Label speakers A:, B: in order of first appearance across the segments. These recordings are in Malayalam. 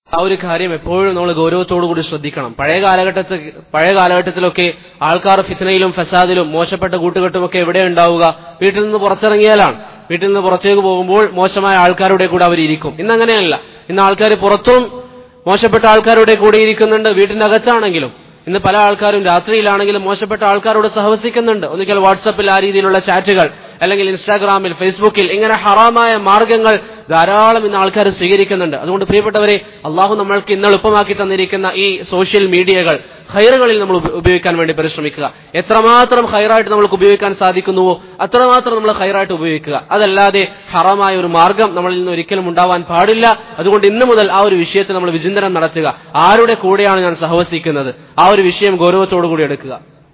A: ആ ഒരു കാര്യം എപ്പോഴും നമ്മൾ ഗൗരവത്തോടു കൂടി ശ്രദ്ധിക്കണം പഴയ കാലഘട്ടത്തിൽ പഴയ കാലഘട്ടത്തിലൊക്കെ ആൾക്കാർ ഫിത്നയിലും ഫസാദിലും മോശപ്പെട്ട കൂട്ടുകെട്ടുമൊക്കെ എവിടെ ഉണ്ടാവുക വീട്ടിൽ നിന്ന് പുറത്തിറങ്ങിയാലാണ് വീട്ടിൽ നിന്ന് പുറത്തേക്ക് പോകുമ്പോൾ മോശമായ ആൾക്കാരുടെ കൂടെ അവർ ഇരിക്കും ഇന്ന് അങ്ങനെയല്ല ഇന്ന് ആൾക്കാർ പുറത്തും മോശപ്പെട്ട ആൾക്കാരുടെ കൂടെ ഇരിക്കുന്നുണ്ട് വീട്ടിനകത്താണെങ്കിലും ഇന്ന് പല ആൾക്കാരും രാത്രിയിലാണെങ്കിലും മോശപ്പെട്ട ആൾക്കാരോട് സഹവസിക്കുന്നുണ്ട് ഒന്നുകിൽ വാട്സപ്പിൽ ആ രീതിയിലുള്ള ചാറ്റുകൾ അല്ലെങ്കിൽ ഇൻസ്റ്റാഗ്രാമിൽ ഫേസ്ബുക്കിൽ ഇങ്ങനെ ഹറാമായ മാർഗങ്ങൾ ധാരാളം ഇന്ന് ആൾക്കാർ സ്വീകരിക്കുന്നുണ്ട് അതുകൊണ്ട് പ്രിയപ്പെട്ടവരെ അള്ളാഹു നമ്മൾക്ക് ഇന്ന് എളുപ്പമാക്കി തന്നിരിക്കുന്ന ഈ സോഷ്യൽ മീഡിയകൾ ഹൈറുകളിൽ നമ്മൾ ഉപ- ഉപയോഗിക്കാൻ വേണ്ടി പരിശ്രമിക്കുക എത്രമാത്രം ഹൈറായിട്ട് നമ്മൾക്ക് ഉപയോഗിക്കാൻ സാധിക്കുന്നുവോ അത്രമാത്രം നമ്മൾ ഹൈറായിട്ട് ഉപയോഗിക്കുക അതല്ലാതെ ഹറാമായ ഒരു മാർഗം നമ്മളിൽ നിന്ന് ഒരിക്കലും ഉണ്ടാവാൻ പാടില്ല അതുകൊണ്ട് ഇന്ന് മുതൽ ആ ഒരു വിഷയത്തിൽ നമ്മൾ വിചിന്തനം നടത്തുക ആരുടെ കൂടെയാണ് ഞാൻ സഹവസിക്കുന്നത് ആ ഒരു വിഷയം ഗൗരവത്തോടു കൂടി എടുക്കുക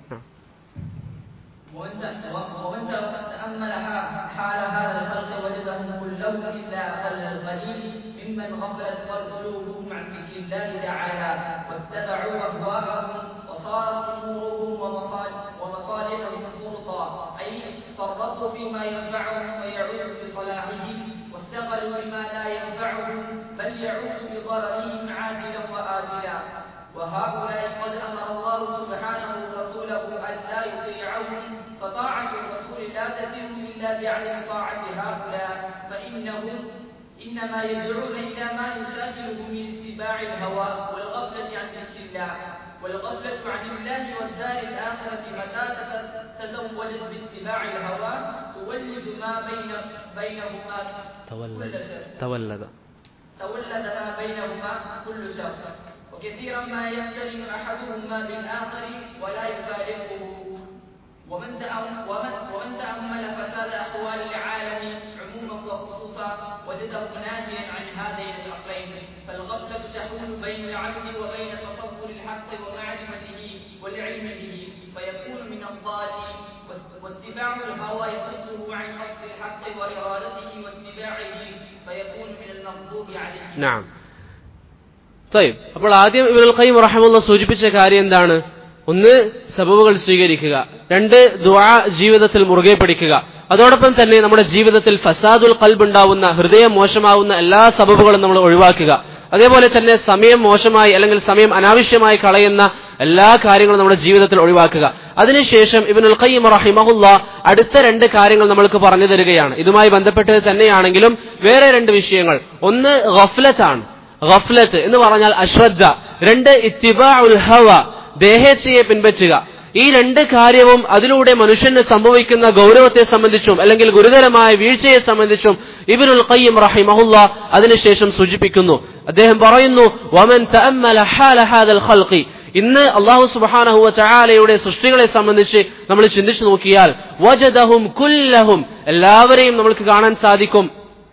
B: ومن ومن تأمل حال هذا الخلق وجدهم كلهم إلا أقل القليل ممن غفلت قلوبهم عن ذكر الله تعالى واتبعوا أهواءهم وصارت أمورهم ومصالح- ومصالحهم فرطا أي فرطوا فيما ينفعهم ويعود بصلاحهم واستغلوا بما لا ينفعهم بل يعود بضررهم عاجلا وآجلا وهؤلاء قد امر الله سبحانه ورسوله ان لا يطيعهم فطاعه الرسول لا تتم الا بعدم طاعه هؤلاء فانهم انما يدعون الى ما يشاكلهم من اتباع الهوى والغفله عن ذكر الله والغفله عن الله والدار الاخره متى تزوجت باتباع الهوى تولد ما بين بينهما كل شر
A: തവല്ലത
B: تولد ما بينهما كل شر وكثيرا ما يختلف احدهما بالاخر ولا يفارقه ومن تأم- ومن ومن تامل فساد احوال العالم عموما وخصوصا وجده ناشئا عن هذين الاصلين فالغفله تحول بين العبد وبين تصور الحق ومعرفته والعلم به فيكون من الضالين واتباع الهوى يصده عن قصد الحق وارادته واتباعه فيكون من المغضوب عليه
A: നാം തയ്യബ് അപ്പോൾ ആദ്യം ഇബ്നുൽ ഖയ്യിം റഹ്മത്തുള്ള സൂചിപ്പിച്ച കാര്യം എന്താണ് ഒന്ന് സബബുകൾ സ്വീകരിക്കുക രണ്ട് ദുആ ജീവിതത്തിൽ മുറുകെ പിടിക്കുക അതോടൊപ്പം തന്നെ നമ്മുടെ ജീവിതത്തിൽ ഫസാദുൽ കൽബ് ഉണ്ടാവുന്ന ഹൃദയം മോശമാവുന്ന എല്ലാ സബബുകളും നമ്മൾ ഒഴിവാക്കുക അതേപോലെ തന്നെ സമയം മോശമായി അല്ലെങ്കിൽ സമയം അനാവശ്യമായി കളയുന്ന എല്ലാ കാര്യങ്ങളും നമ്മുടെ ജീവിതത്തിൽ ഒഴിവാക്കുക അതിനുശേഷം ഇബ്നുൽ ഖയ്യിം റഹിമഹുല്ല അടുത്ത രണ്ട് കാര്യങ്ങൾ നമ്മൾക്ക് പറഞ്ഞു തരികയാണ് ഇതുമായി ബന്ധപ്പെട്ടത് തന്നെയാണെങ്കിലും വേറെ രണ്ട് വിഷയങ്ങൾ ഒന്ന് ഗഫ്ലത്താണ് ഗഫ്ലത്ത് എന്ന് പറഞ്ഞാൽ അശ്രദ്ധ രണ്ട് ഇത്തിബാ ഉൽ ഹവ ദേഹേച്ഛയെ പിൻപറ്റുക ഈ രണ്ട് കാര്യവും അതിലൂടെ മനുഷ്യന് സംഭവിക്കുന്ന ഗൗരവത്തെ സംബന്ധിച്ചും അല്ലെങ്കിൽ ഗുരുതരമായ വീഴ്ചയെ സംബന്ധിച്ചും ഇബിനുൽ ഖയ്യിം റഹിമഹുല്ല അതിനുശേഷം സൂചിപ്പിക്കുന്നു അദ്ദേഹം പറയുന്നു വമൻ തഅമ്മല ഹാല ഹാദൽ ഖൽഖി ഇന്ന് അള്ളാഹു സുബ്ഹാനഹു വ തആലയുടെ സൃഷ്ടികളെ സംബന്ധിച്ച് നമ്മൾ ചിന്തിച്ചു നോക്കിയാൽ വജദഹും കുല്ലഹും എല്ലാവരെയും നമുക്ക് കാണാൻ സാധിക്കും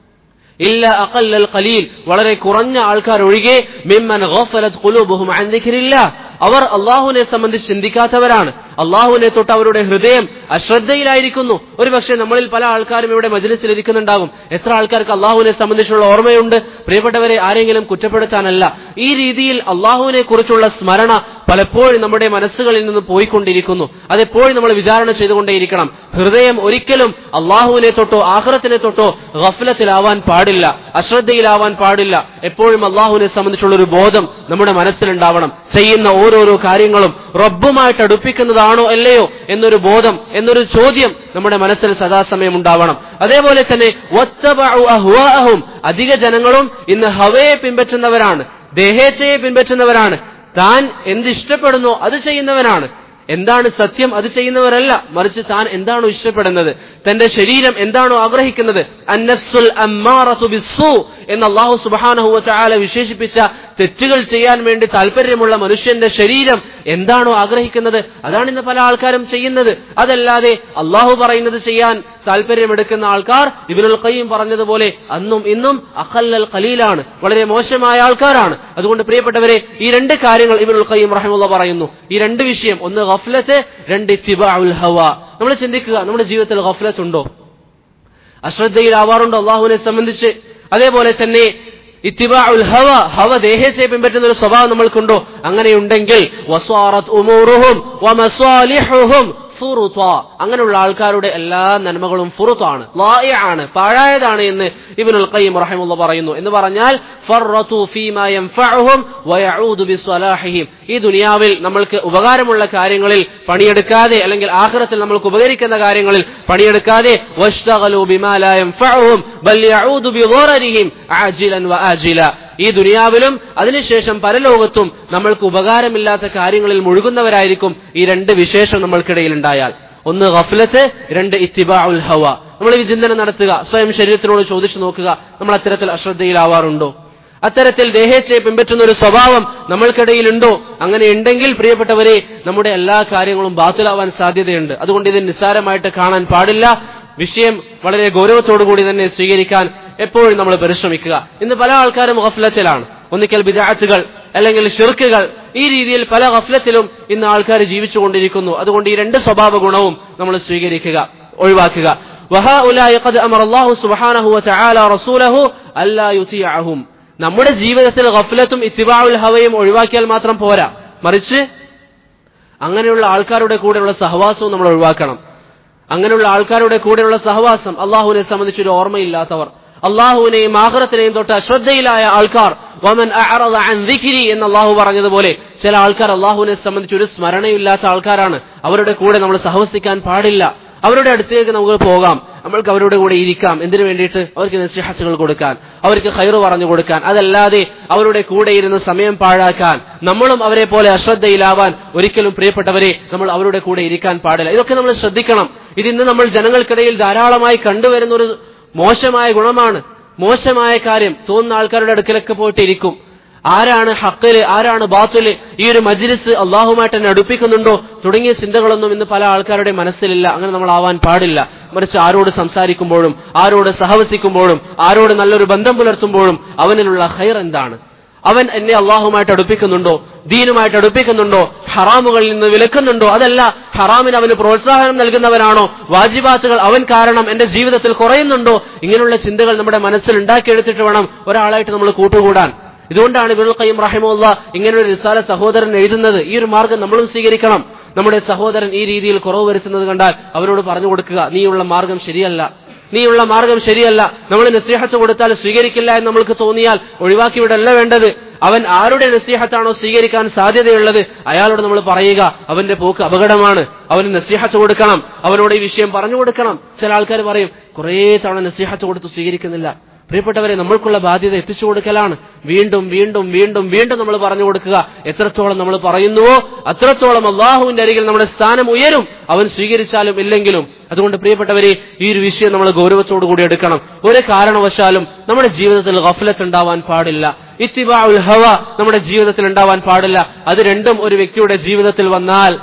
A: ഇല്ല അഖല്ലൽ ഖലീൽ വളരെ കുറഞ്ഞ ആൾക്കാർ ഒഴികെ മിമ്മൻ ഗഫലത് ഖുലൂബുഹും അൻ ദിക്രില്ലാ അവർ അള്ളാഹുവിനെ സംബന്ധിച്ച് ചിന്തിക്കാത്തവരാണ് അള്ളാഹുവിനെ തൊട്ട് അവരുടെ ഹൃദയം അശ്രദ്ധയിലായിരിക്കുന്നു ഒരുപക്ഷെ നമ്മളിൽ പല ആൾക്കാരും ഇവിടെ മജ്ലിസിൽ ഇരിക്കുന്നുണ്ടാകും എത്ര ആൾക്കാർക്ക് അള്ളാഹുവിനെ സംബന്ധിച്ചുള്ള ഓർമ്മയുണ്ട് പ്രിയപ്പെട്ടവരെ ആരെങ്കിലും കുറ്റപ്പെടുത്താനല്ല ഈ രീതിയിൽ അള്ളാഹുവിനെ കുറിച്ചുള്ള സ്മരണ പലപ്പോഴും നമ്മുടെ മനസ്സുകളിൽ നിന്ന് പോയിക്കൊണ്ടിരിക്കുന്നു അതെപ്പോഴും നമ്മൾ വിചാരണ ചെയ്തുകൊണ്ടേയിരിക്കണം ഹൃദയം ഒരിക്കലും അള്ളാഹുവിനെ തൊട്ടോ ആഹ്റത്തിനെ തൊട്ടോ ഗഫലത്തിലാവാൻ പാടില്ല അശ്രദ്ധയിലാവാൻ പാടില്ല എപ്പോഴും അള്ളാഹുവിനെ സംബന്ധിച്ചുള്ള ഒരു ബോധം നമ്മുടെ മനസ്സിലുണ്ടാവണം ചെയ്യുന്ന ഓരോരോ കാര്യങ്ങളും റബ്ബുമായിട്ട് അടുപ്പിക്കുന്നതാണോ അല്ലയോ എന്നൊരു ബോധം എന്നൊരു ചോദ്യം നമ്മുടെ മനസ്സിൽ സദാസമയം ഉണ്ടാവണം അതേപോലെ തന്നെ വത്തബഉ അഹ്വാഅഹും അധിക ജനങ്ങളും ഇന്ന് ഹവയെ പിൻപറ്റുന്നവരാണ് ദേഹേച്ഛയെ പിൻപറ്റുന്നവരാണ് താൻ എന്ത് ഇഷ്ടപ്പെടുന്നോ അത് ചെയ്യുന്നവനാണ് എന്താണ് സത്യം അത് ചെയ്യുന്നവരല്ല മറിച്ച് താൻ എന്താണോ ഇഷ്ടപ്പെടുന്നത് തന്റെ ശരീരം എന്താണോ ആഗ്രഹിക്കുന്നത് അന്നഫ്സുൽ അമ്മാറത്തു ബിസ്സൂ എന്ന് അള്ളാഹു സുബ്ഹാനഹു വ തആല വിശേഷിപ്പിച്ച തെറ്റുകൾ ചെയ്യാൻ വേണ്ടി താല്പര്യമുള്ള മനുഷ്യന്റെ ശരീരം എന്താണോ ആഗ്രഹിക്കുന്നത് അതാണ് ഇന്ന് പല ആൾക്കാരും ചെയ്യുന്നത് അതല്ലാതെ അള്ളാഹു പറയുന്നത് ചെയ്യാൻ താല്പര്യമെടുക്കുന്ന ആൾക്കാർ ഇബിനുൽ ഖയ്യിം പറഞ്ഞതുപോലെ അന്നും ഇന്നും അഖല്ലൽ ഖലീലാണ് വളരെ മോശമായ ആൾക്കാരാണ് അതുകൊണ്ട് പ്രിയപ്പെട്ടവരെ ഈ രണ്ട് കാര്യങ്ങൾ ഇബിനുൽ ഖയ്യിം റഹിമുള്ള പറയുന്നു ഈ രണ്ട് വിഷയം ഒന്ന് ഗഫ്ലത്ത് രണ്ട് ഇത്തിബാഉൽ ഹവ നമ്മൾ ചിന്തിക്കുക നമ്മുടെ ജീവിതത്തിൽ ഗഫ്ലത്ത് ഉണ്ടോ അശ്രദ്ധയിലാവാറുണ്ടോ അള്ളാഹുവിനെ സംബന്ധിച്ച് അതേപോലെ തന്നെ ഇത്തിബാഉൽ ഹവ ഹവ ദേഹത്തെ പിൻപറ്റുന്ന ഒരു സ്വഭാവം നമ്മൾക്കുണ്ടോ അങ്ങനെയുണ്ടെങ്കിൽ വസ്വാറത്ത് ഉമൂറുഹും വമസ്വാലിഹുഹും ഫുറുത അങ്ങനെയുള്ള ആൾക്കാരുടെ എല്ലാ നന്മകളും ഫുറുത്താണ് ആണ് പാഴായതാണ് എന്ന് ഇബ്നുൽ ഖയ്യിം റഹിമഹുള്ള പറയുന്നു എന്ന് പറഞ്ഞാൽ ഫറതു ഫീമാ യൻഫഉഹും വയഊദു ബിസ്വലാഹിഹിം ഈ ദുനിയാവിൽ നമ്മൾക്ക് ഉപകാരമുള്ള കാര്യങ്ങളിൽ പണിയെടുക്കാതെ അല്ലെങ്കിൽ ആഖിറത്തിൽ നമ്മൾക്ക് ഉപകരിക്കുന്ന കാര്യങ്ങളിൽ പണിയെടുക്കാതെ വഷ്തഗലു ബിമാ ലാ യൻഫഉഹും ബൽ യഊദു ബിദറരിഹിം ആജിലൻ വആജില ഈ ദുനിയാവിലും അതിനുശേഷം പരലോകത്തും നമ്മൾക്ക് ഉപകാരമില്ലാത്ത കാര്യങ്ങളിൽ മുഴുകുന്നവരായിരിക്കും ഈ രണ്ട് വിശേഷം നമ്മൾക്കിടയിൽ ഉണ്ടായാൽ ഒന്ന് ഗഫലത്ത് രണ്ട് ഇത്തിബാ ഉൽ ഹവ നമ്മൾ വിചിന്തനം നടത്തുക സ്വയം ശരീരത്തിനോട് ചോദിച്ചു നോക്കുക നമ്മൾ അത്തരത്തിൽ അശ്രദ്ധയിലാവാറുണ്ടോ അത്തരത്തിൽ ദേഹേച്ഛയെ പിൻപറ്റുന്ന ഒരു സ്വഭാവം നമ്മൾക്കിടയിലുണ്ടോ അങ്ങനെ ഉണ്ടെങ്കിൽ പ്രിയപ്പെട്ടവരെ നമ്മുടെ എല്ലാ കാര്യങ്ങളും ബാത്തിലാവാൻ സാധ്യതയുണ്ട് അതുകൊണ്ട് ഇത് നിസ്സാരമായിട്ട് കാണാൻ പാടില്ല വിഷയം വളരെ ഗൗരവത്തോടുകൂടി തന്നെ സ്വീകരിക്കാൻ എപ്പോഴും നമ്മൾ പരിശ്രമിക്കുക ഇന്ന് പല ആൾക്കാരും ഗഫലത്തിലാണ് ഒന്നിക്കൽ ബിദാറ്റുകൾ അല്ലെങ്കിൽ ഷിർക്കുകൾ ഈ രീതിയിൽ പല ഗഫലത്തിലും ഇന്ന് ആൾക്കാർ ജീവിച്ചുകൊണ്ടിരിക്കുന്നു അതുകൊണ്ട് ഈ രണ്ട് സ്വഭാവ ഗുണവും നമ്മൾ സ്വീകരിക്കുക ഒഴിവാക്കുക وهؤلاء قد أمر الله سبحانه وتعالى رسوله ألا يطيعهم നമ്മുടെ ജീവിതത്തിൽ ഗഫലത്തും ഇത്തിബാഉൽ ഹവയും ഒഴിവാക്കിയാൽ മാത്രം പോരാ മറിച്ച് അങ്ങനെയുള്ള ആൾക്കാരുടെ കൂടെയുള്ള സഹവാസവും നമ്മൾ ഒഴിവാക്കണം അങ്ങനെയുള്ള ആൾക്കാരുടെ കൂടെയുള്ള സഹവാസം അള്ളാഹുവിനെ സംബന്ധിച്ചൊരു ഓർമ്മയില്ലാത്തവർ അള്ളാഹുവിനെയും ആഹ്റത്തിനെയും തൊട്ട് അശ്രദ്ധയിലായ ആൾക്കാർ വമൻ അഅറദ അൻ ദിക്രി എന്ന് അള്ളാഹു പറഞ്ഞതുപോലെ ചില ആൾക്കാർ അള്ളാഹുവിനെ സംബന്ധിച്ച് ഒരു സ്മരണയില്ലാത്ത ആൾക്കാരാണ് അവരുടെ കൂടെ നമ്മൾ സഹവസിക്കാൻ പാടില്ല അവരുടെ അടുത്തേക്ക് നമുക്ക് പോകാം നമ്മൾക്ക് അവരുടെ കൂടെ ഇരിക്കാം എന്തിനു വേണ്ടിയിട്ട് അവർക്ക് നസിഹത്തുകൾ കൊടുക്കാൻ അവർക്ക് ഹൈറ് പറഞ്ഞു കൊടുക്കാൻ അതല്ലാതെ അവരുടെ കൂടെ ഇരുന്ന് സമയം പാഴാക്കാൻ നമ്മളും അവരെ പോലെ അശ്രദ്ധയിലാവാൻ ഒരിക്കലും പ്രിയപ്പെട്ടവരെ നമ്മൾ അവരുടെ കൂടെ ഇരിക്കാൻ പാടില്ല ഇതൊക്കെ നമ്മൾ ശ്രദ്ധിക്കണം ഇതിന്ന് നമ്മൾ ജനങ്ങൾക്കിടയിൽ ധാരാളമായി കണ്ടുവരുന്ന ഒരു മോശമായ ഗുണമാണ് മോശമായ കാര്യം തോന്നുന്ന ആൾക്കാരുടെ അടുക്കലൊക്കെ പോയിട്ട് ഇരിക്കും ആരാണ് ഹക്കല് ആരാണ് ബാത്തുല് ഈ ഒരു മജ്ലിസ് അള്ളാഹുമായിട്ട് എന്നെ അടുപ്പിക്കുന്നുണ്ടോ തുടങ്ങിയ ചിന്തകളൊന്നും ഇന്ന് പല ആൾക്കാരുടെ മനസ്സിലില്ല അങ്ങനെ നമ്മൾ ആവാൻ പാടില്ല മറിച്ച് ആരോട് സംസാരിക്കുമ്പോഴും ആരോട് സഹവസിക്കുമ്പോഴും ആരോട് നല്ലൊരു ബന്ധം പുലർത്തുമ്പോഴും അവനിലുള്ള ഹൈർ എന്താണ് അവൻ എന്നെ അള്ളാഹുമായിട്ട് അടുപ്പിക്കുന്നുണ്ടോ ദീനുമായിട്ട് അടുപ്പിക്കുന്നുണ്ടോ ഹറാമുകളിൽ നിന്ന് വിലക്കുന്നുണ്ടോ അതല്ല ഹറാമിന് അവന് പ്രോത്സാഹനം നൽകുന്നവനാണോ വാജിബാത്തുകൾ അവൻ കാരണം എന്റെ ജീവിതത്തിൽ കുറയുന്നുണ്ടോ ഇങ്ങനെയുള്ള ചിന്തകൾ നമ്മുടെ മനസ്സിൽ ഉണ്ടാക്കിയെടുത്തിട്ട് വേണം ഒരാളായിട്ട് നമ്മൾ കൂട്ടുകൂടാൻ ഇതുകൊണ്ടാണ് ഇബുൽ ഖയ്യം റഹിമുള്ള ഇങ്ങനെ ഒരു റിസാല സഹോദരൻ എഴുതുന്നത് ഈ ഒരു മാർഗം നമ്മളും സ്വീകരിക്കണം നമ്മുടെ സഹോദരൻ ഈ രീതിയിൽ കുറവ് വരുത്തുന്നത് കണ്ടാൽ അവരോട് പറഞ്ഞു കൊടുക്കുക നീയുള്ള മാർഗം ശരിയല്ല നീയുള്ള മാർഗം ശരിയല്ല നമ്മൾ നസീഹത്ത് കൊടുത്താൽ സ്വീകരിക്കില്ല എന്ന് നമ്മൾക്ക് തോന്നിയാൽ ഒഴിവാക്കി വിടല്ല വേണ്ടത് അവൻ ആരുടെ നസീഹത്താണോ സ്വീകരിക്കാൻ സാധ്യതയുള്ളത് അയാളോട് നമ്മൾ പറയുക അവന്റെ പോക്ക് അപകടമാണ് അവന് നസീഹത്ത് കൊടുക്കണം അവനോട് ഈ വിഷയം പറഞ്ഞു കൊടുക്കണം ചില ആൾക്കാർ പറയും കുറേ തവണ നസീഹത്ത് കൊടുത്ത് സ്വീകരിക്കുന്നില്ല പ്രിയപ്പെട്ടവരെ നമ്മൾക്കുള്ള ബാധ്യത എത്തിച്ചു കൊടുക്കലാണ് വീണ്ടും വീണ്ടും വീണ്ടും വീണ്ടും നമ്മൾ പറഞ്ഞു കൊടുക്കുക എത്രത്തോളം നമ്മൾ പറയുന്നുവോ അത്രത്തോളം അള്ളാഹുവിന്റെ അരികിൽ നമ്മുടെ സ്ഥാനം ഉയരും അവൻ സ്വീകരിച്ചാലും ഇല്ലെങ്കിലും അതുകൊണ്ട് പ്രിയപ്പെട്ടവരെ ഈ ഒരു വിഷയം നമ്മൾ ഗൗരവത്തോടു കൂടി എടുക്കണം ഒരു കാരണവശാലും നമ്മുടെ ജീവിതത്തിൽ ഗഫലത്ത് ഉണ്ടാവാൻ പാടില്ല ഇത്തിബാ ഉൽ ഹവ നമ്മുടെ ജീവിതത്തിൽ ഉണ്ടാവാൻ പാടില്ല അത് രണ്ടും ഒരു വ്യക്തിയുടെ ജീവിതത്തിൽ വന്നാൽ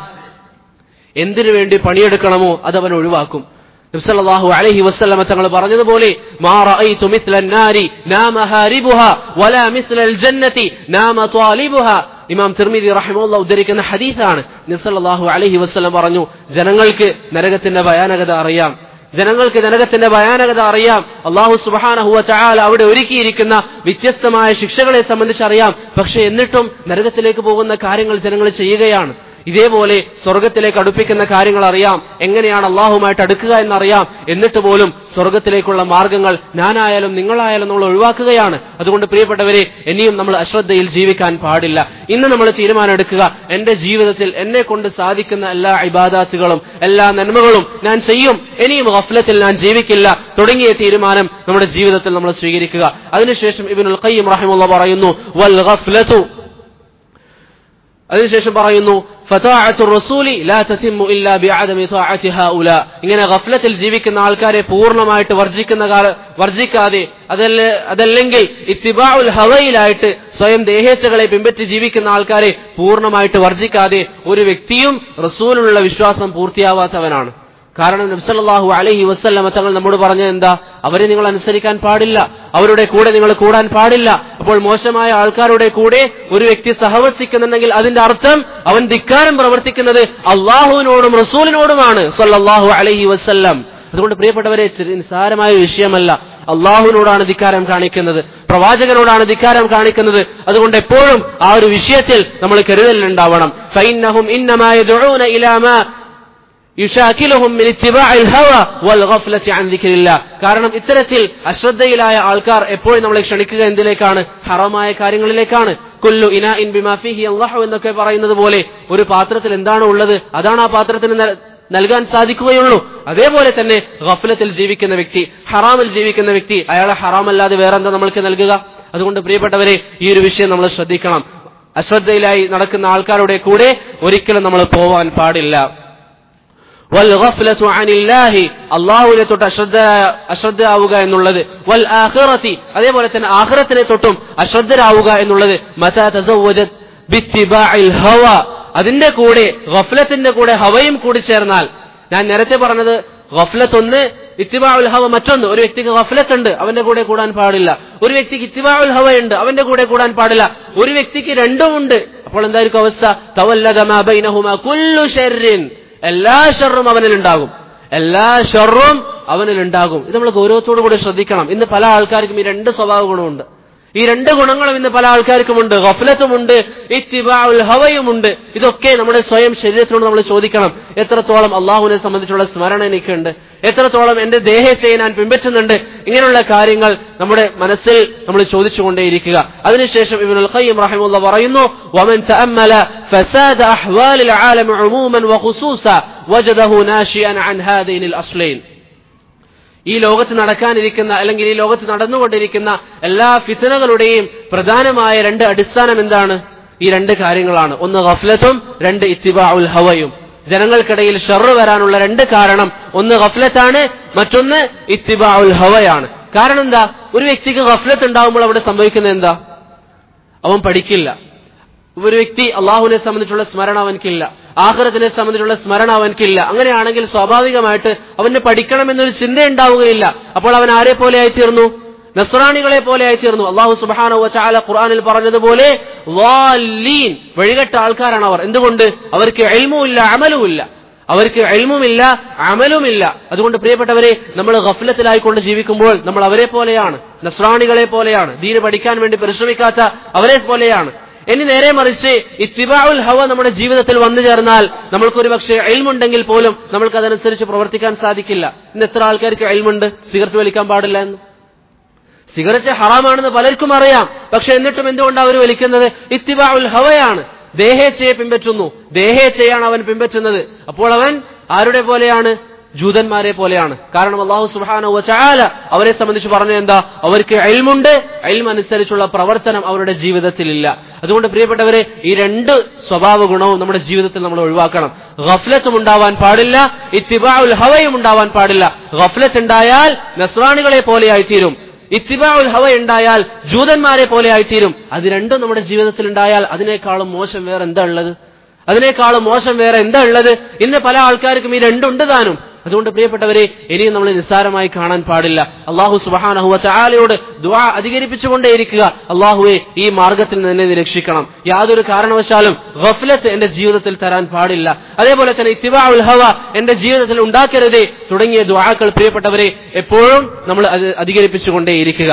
A: എന്തിനു വേണ്ടി പണിയെടുക്കണമോ അത് അവൻ ഒഴിവാക്കും നബ്സല്ലാഹു അലൈഹി വസ്ലമ തങ്ങൾ പറഞ്ഞതുപോലെ മാ റഅയ്തു മിസ്ല النാരി നാമ ഹാരിബുഹ വലാ മിസ്ല الجنة നാമ ത്വാലിബുഹ ഇമാം തിർമിദി റഹിമുള്ള ഉദ്ധരിക്കുന്ന ഹദീസാണ് നബ്സല്ലാഹു അലൈഹി വസ്ലം പറഞ്ഞു ജനങ്ങൾക്ക് നരകത്തിന്റെ ഭയാനകത അറിയാം ജനങ്ങൾക്ക് നരകത്തിന്റെ ഭയാനകത അറിയാം അള്ളാഹു സുബാനഹുവ ചായാൽ അവിടെ ഒരുക്കിയിരിക്കുന്ന വ്യത്യസ്തമായ ശിക്ഷകളെ സംബന്ധിച്ച് അറിയാം പക്ഷെ എന്നിട്ടും നരകത്തിലേക്ക് പോകുന്ന കാര്യങ്ങൾ ജനങ്ങൾ ചെയ്യുകയാണ് ഇതേപോലെ സ്വർഗത്തിലേക്ക് അടുപ്പിക്കുന്ന കാര്യങ്ങൾ അറിയാം എങ്ങനെയാണ് അള്ളാഹുമായിട്ട് അടുക്കുക എന്നറിയാം എന്നിട്ട് പോലും സ്വർഗത്തിലേക്കുള്ള മാർഗങ്ങൾ ഞാനായാലും നിങ്ങളായാലും നമ്മൾ ഒഴിവാക്കുകയാണ് അതുകൊണ്ട് പ്രിയപ്പെട്ടവരെ ഇനിയും നമ്മൾ അശ്രദ്ധയിൽ ജീവിക്കാൻ പാടില്ല ഇന്ന് നമ്മൾ തീരുമാനം എടുക്കുക എന്റെ ജീവിതത്തിൽ എന്നെ കൊണ്ട് സാധിക്കുന്ന എല്ലാ ഇബാദാത്തുകളും എല്ലാ നന്മകളും ഞാൻ ചെയ്യും ഇനിയും ഗഫലത്തിൽ ഞാൻ ജീവിക്കില്ല തുടങ്ങിയ തീരുമാനം നമ്മുടെ ജീവിതത്തിൽ നമ്മൾ സ്വീകരിക്കുക അതിനുശേഷം ഇബിനുൽ ഖയ്യം റഹിമുള്ള പറയുന്നു വൽ ഗഫ്ലതു അതിനുശേഷം പറയുന്നു ഇങ്ങനെ ഗഫലത്തിൽ ജീവിക്കുന്ന ആൾക്കാരെ പൂർണ്ണമായിട്ട് വർജിക്കുന്ന വർജിക്കാതെ അതല്ല അതല്ലെങ്കിൽ ഇത്തിബാഉൽ ഹവയിലായിട്ട് സ്വയം ദേഹേച്ഛകളെ പിൻപറ്റി ജീവിക്കുന്ന ആൾക്കാരെ പൂർണ്ണമായിട്ട് വർജിക്കാതെ ഒരു വ്യക്തിയും റസൂലിനുള്ള വിശ്വാസം പൂർത്തിയാവാത്തവനാണ് കാരണം നബ്സല്ലാഹു അലഹി വസ്ല്ലമ തങ്ങൾ നമ്മോട് പറഞ്ഞത് എന്താ അവരെ നിങ്ങൾ അനുസരിക്കാൻ പാടില്ല അവരുടെ കൂടെ നിങ്ങൾ കൂടാൻ പാടില്ല അപ്പോൾ മോശമായ ആൾക്കാരുടെ കൂടെ ഒരു വ്യക്തി സഹവസിക്കുന്നുണ്ടെങ്കിൽ അതിന്റെ അർത്ഥം അവൻ ധിക്കാരം പ്രവർത്തിക്കുന്നത് അള്ളാഹുവിനോടും റസൂലിനോടുമാണ് സല്ലാഹു അലഹി വസ്ല്ലം അതുകൊണ്ട് പ്രിയപ്പെട്ടവരെ നിസ്സാരമായ വിഷയമല്ല അള്ളാഹുവിനോടാണ് ധിക്കാരം കാണിക്കുന്നത് പ്രവാചകനോടാണ് ധിക്കാരം കാണിക്കുന്നത് അതുകൊണ്ട് എപ്പോഴും ആ ഒരു വിഷയത്തിൽ നമ്മൾ കരുതലുണ്ടാവണം ഫൈനഹും ഇന്നമായ യുഷാക്കിലുഹും മിൻ ഇത്തിബാഇൽ ഹവ വൽ ഗഫ്ലത്തി അൻ ദിക്രില്ലാ കാരണം ഇത്തരത്തിൽ അശ്രദ്ധയിലായ ആൾക്കാർ എപ്പോഴും നമ്മളെ ക്ഷണിക്കുക എന്തിലേക്കാണ് ഹറമായ കാര്യങ്ങളിലേക്കാണ് കുല്ലു ഇനാ ഇൻ ബിമാ ഫീഹി അല്ലാഹു എന്നൊക്കെ പറയുന്നത് പോലെ ഒരു പാത്രത്തിൽ എന്താണ് ഉള്ളത് അതാണ് ആ പാത്രത്തിന് നൽ- നൽകാൻ സാധിക്കുകയുള്ളൂ അതേപോലെ തന്നെ ഗഫലത്തിൽ ജീവിക്കുന്ന വ്യക്തി ഹറാമിൽ ജീവിക്കുന്ന വ്യക്തി അയാളെ ഹറാമല്ലാതെ വേറെന്താ നമ്മൾക്ക് നൽകുക അതുകൊണ്ട് പ്രിയപ്പെട്ടവരെ ഈ ഒരു വിഷയം നമ്മൾ ശ്രദ്ധിക്കണം അശ്രദ്ധയിലായി നടക്കുന്ന ആൾക്കാരുടെ കൂടെ ഒരിക്കലും നമ്മൾ പോവാൻ പാടില്ല والغفلة عن الله അള്ളാഹുവിനെ തൊട്ട് അശ്രദ്ധ അശ്രദ്ധരാവുക എന്നുള്ളത് വൽ ആഖിറത്തി അതേപോലെ തന്നെ ആഖിറത്തിനെ തൊട്ടും അശ്രദ്ധരാവുക എന്നുള്ളത് മതാ തസവ്വജത് ബിത്തിബാഇൽ ഹവ അതിന്റെ കൂടെ ഗഫലത്തിന്റെ കൂടെ ഹവയും കൂടി ചേർന്നാൽ ഞാൻ നേരത്തെ പറഞ്ഞത് ഗഫലത്ത് ഒന്ന് ഇത്തിബാഉൽ ഹവ മറ്റൊന്ന് ഒരു വ്യക്തിക്ക് ഗഫലത്ത് ഉണ്ട് അവന്റെ കൂടെ കൂടാൻ പാടില്ല ഒരു വ്യക്തിക്ക് ഇത്തിബാഉൽ ഹവ ഉണ്ട് അവന്റെ കൂടെ കൂടാൻ പാടില്ല ഒരു വ്യക്തിക്ക് രണ്ടും ഉണ്ട് അപ്പോൾ എന്തായിരിക്കും അവസ്ഥ തവല്ലദ മാ ബൈനഹുമാ കുല്ലു ശർരിൻ എല്ലാ ഷെറും അവനിൽ ഉണ്ടാകും എല്ലാ ഷെറും അവനിൽ ഉണ്ടാകും ഇത് നമ്മൾ ഗൗരവത്തോടു കൂടി ശ്രദ്ധിക്കണം ഇന്ന് പല ആൾക്കാർക്കും ഈ രണ്ട് സ്വഭാവ ഗുണമുണ്ട് ഈ രണ്ട് ഗുണങ്ങളും ഇന്ന് പല ആൾക്കാർക്കുമുണ്ട് ഗഫലത്തുമുണ്ട് ഇത്തിബാഉൽ ഹവയുമുണ്ട് ഇതൊക്കെ നമ്മുടെ സ്വയം ശരീരത്തിനോട് നമ്മൾ ചോദിക്കണം എത്രത്തോളം അള്ളാഹുവിനെ സംബന്ധിച്ചുള്ള സ്മരണ എനിക്കുണ്ട് എത്രത്തോളം എന്റെ ദേഹത്തെ ഞാൻ പിൻപറ്റുന്നുണ്ട് ഇങ്ങനെയുള്ള കാര്യങ്ങൾ നമ്മുടെ മനസ്സിൽ നമ്മൾ ചോദിച്ചുകൊണ്ടേയിരിക്കുക അതിനുശേഷം ഇബ്നുൽ ഖയ്യിം റഹിമുള്ള പറയുന്നു വമൻ തഅമ്മല ഫസാദ അഹ്വാലിൽ ആലം ഉമൂമൻ വഖുസൂസ വജദഹു നാശിയൻ അൻ ഹാദൈനിൽ അസ്ലൈൻ ഈ ലോകത്ത് നടക്കാനിരിക്കുന്ന അല്ലെങ്കിൽ ഈ ലോകത്ത് നടന്നുകൊണ്ടിരിക്കുന്ന എല്ലാ ഫിത്തനകളുടെയും പ്രധാനമായ രണ്ട് അടിസ്ഥാനം എന്താണ് ഈ രണ്ട് കാര്യങ്ങളാണ് ഒന്ന് ഗഫ്ലത്തും രണ്ട് ഇത്തിബാഉൽ ഹവയും ജനങ്ങൾക്കിടയിൽ ഷെറ് വരാനുള്ള രണ്ട് കാരണം ഒന്ന് ഗഫ്ലത്താണ് മറ്റൊന്ന് ഇത്തിബാഉൽ ഹവയാണ് കാരണം എന്താ ഒരു വ്യക്തിക്ക് ഗഫ്ലത്ത് ഉണ്ടാകുമ്പോൾ അവിടെ സംഭവിക്കുന്നത് എന്താ അവൻ പഠിക്കില്ല ഒരു വ്യക്തി അള്ളാഹുവിനെ സംബന്ധിച്ചുള്ള സ്മരണ അവൻക്കില്ല ആഹ്റത്തിനെ സംബന്ധിച്ചുള്ള സ്മരണ അവൻക്കില്ല അങ്ങനെയാണെങ്കിൽ സ്വാഭാവികമായിട്ട് അവന് പഠിക്കണമെന്നൊരു ചിന്ത ഉണ്ടാവുകയില്ല അപ്പോൾ അവൻ ആരെ പോലെ ആയിത്തീർന്നു നസ്രാണികളെ പോലെ ആയിത്തീർന്നു അള്ളാഹു സുബാന ചാല ഖുർആാനിൽ പറഞ്ഞതുപോലെ വാലീൻ വഴികെട്ട ആൾക്കാരാണ് അവർ എന്തുകൊണ്ട് അവർക്ക് എൽമുമില്ല അമലുമില്ല അവർക്ക് എൽമുമില്ല അമലുമില്ല അതുകൊണ്ട് പ്രിയപ്പെട്ടവരെ നമ്മൾ ഗഫലത്തിലായിക്കൊണ്ട് ജീവിക്കുമ്പോൾ നമ്മൾ അവരെ പോലെയാണ് നസ്രാണികളെ പോലെയാണ് ദീന് പഠിക്കാൻ വേണ്ടി പരിശ്രമിക്കാത്ത അവരെ പോലെയാണ് ഇനി നേരെ മറിച്ച് ഇത്തിബാഉൽ ഹവ നമ്മുടെ ജീവിതത്തിൽ വന്നു ചേർന്നാൽ നമ്മൾക്കൊരു പക്ഷേ എൽമുണ്ടെങ്കിൽ പോലും നമ്മൾക്ക് അതനുസരിച്ച് പ്രവർത്തിക്കാൻ സാധിക്കില്ല ഇന്ന് എത്ര ആൾക്കാർക്ക് എൽമുണ്ട് സിഗരറ്റ് വലിക്കാൻ പാടില്ല എന്ന് സിഗരറ്റ് ഹറാമാണെന്ന് പലർക്കും അറിയാം പക്ഷെ എന്നിട്ടും എന്തുകൊണ്ടാണ് അവർ വലിക്കുന്നത് ഇത്തിബാഉൽ ഹവയാണ് ദേഹേച്ഛയെ പിൻപറ്റുന്നു ദേഹേച്ഛയാണ് അവൻ പിൻപറ്റുന്നത് അപ്പോൾ അവൻ ആരുടെ പോലെയാണ് ജൂതന്മാരെ പോലെയാണ് കാരണം അള്ളാഹു സുബാന ചാല അവരെ സംബന്ധിച്ച് പറഞ്ഞു എന്താ അവർക്ക് അയൽമുണ്ട് അയൽം അനുസരിച്ചുള്ള പ്രവർത്തനം അവരുടെ ജീവിതത്തിലില്ല അതുകൊണ്ട് പ്രിയപ്പെട്ടവരെ ഈ രണ്ട് സ്വഭാവ ഗുണവും നമ്മുടെ ജീവിതത്തിൽ നമ്മൾ ഒഴിവാക്കണം ഗഫലത്തും ഉണ്ടാവാൻ പാടില്ല ഇത്തിബാഉൽ ഹവയും ഉണ്ടാവാൻ പാടില്ല ഗഫലത്ത് ഉണ്ടായാൽ നസ്രാണികളെ പോലെയായി തീരും ഇത്തിബാഉൽ ഹവ ഉണ്ടായാൽ ജൂതന്മാരെ പോലെ ആയിത്തീരും അത് രണ്ടും നമ്മുടെ ജീവിതത്തിൽ ഉണ്ടായാൽ അതിനേക്കാളും മോശം വേറെ എന്താ ഉള്ളത് അതിനേക്കാളും മോശം വേറെ എന്താ ഉള്ളത് ഇന്ന് പല ആൾക്കാർക്കും ഈ രണ്ടുണ്ട് താനും അതുകൊണ്ട് പ്രിയപ്പെട്ടവരെ ഇനിയും നമ്മൾ നിസ്സാരമായി കാണാൻ പാടില്ല അള്ളാഹു സുബാനഹുവ ചാലയോട് ദ്വാ അധികരിപ്പിച്ചുകൊണ്ടേയിരിക്കുക അള്ളാഹുവെ ഈ മാർഗത്തിൽ നിന്ന് എന്നെ നീ രക്ഷിക്കണം യാതൊരു കാരണവശാലും ഗഫലത്ത് എന്റെ ജീവിതത്തിൽ തരാൻ പാടില്ല അതേപോലെ തന്നെ ഇത്തിബാ ഉൽ ഹവ എന്റെ ജീവിതത്തിൽ ഉണ്ടാക്കരുതേ തുടങ്ങിയ ദ്വാക്കൾ പ്രിയപ്പെട്ടവരെ എപ്പോഴും നമ്മൾ അത് അധികരിപ്പിച്ചുകൊണ്ടേയിരിക്കുക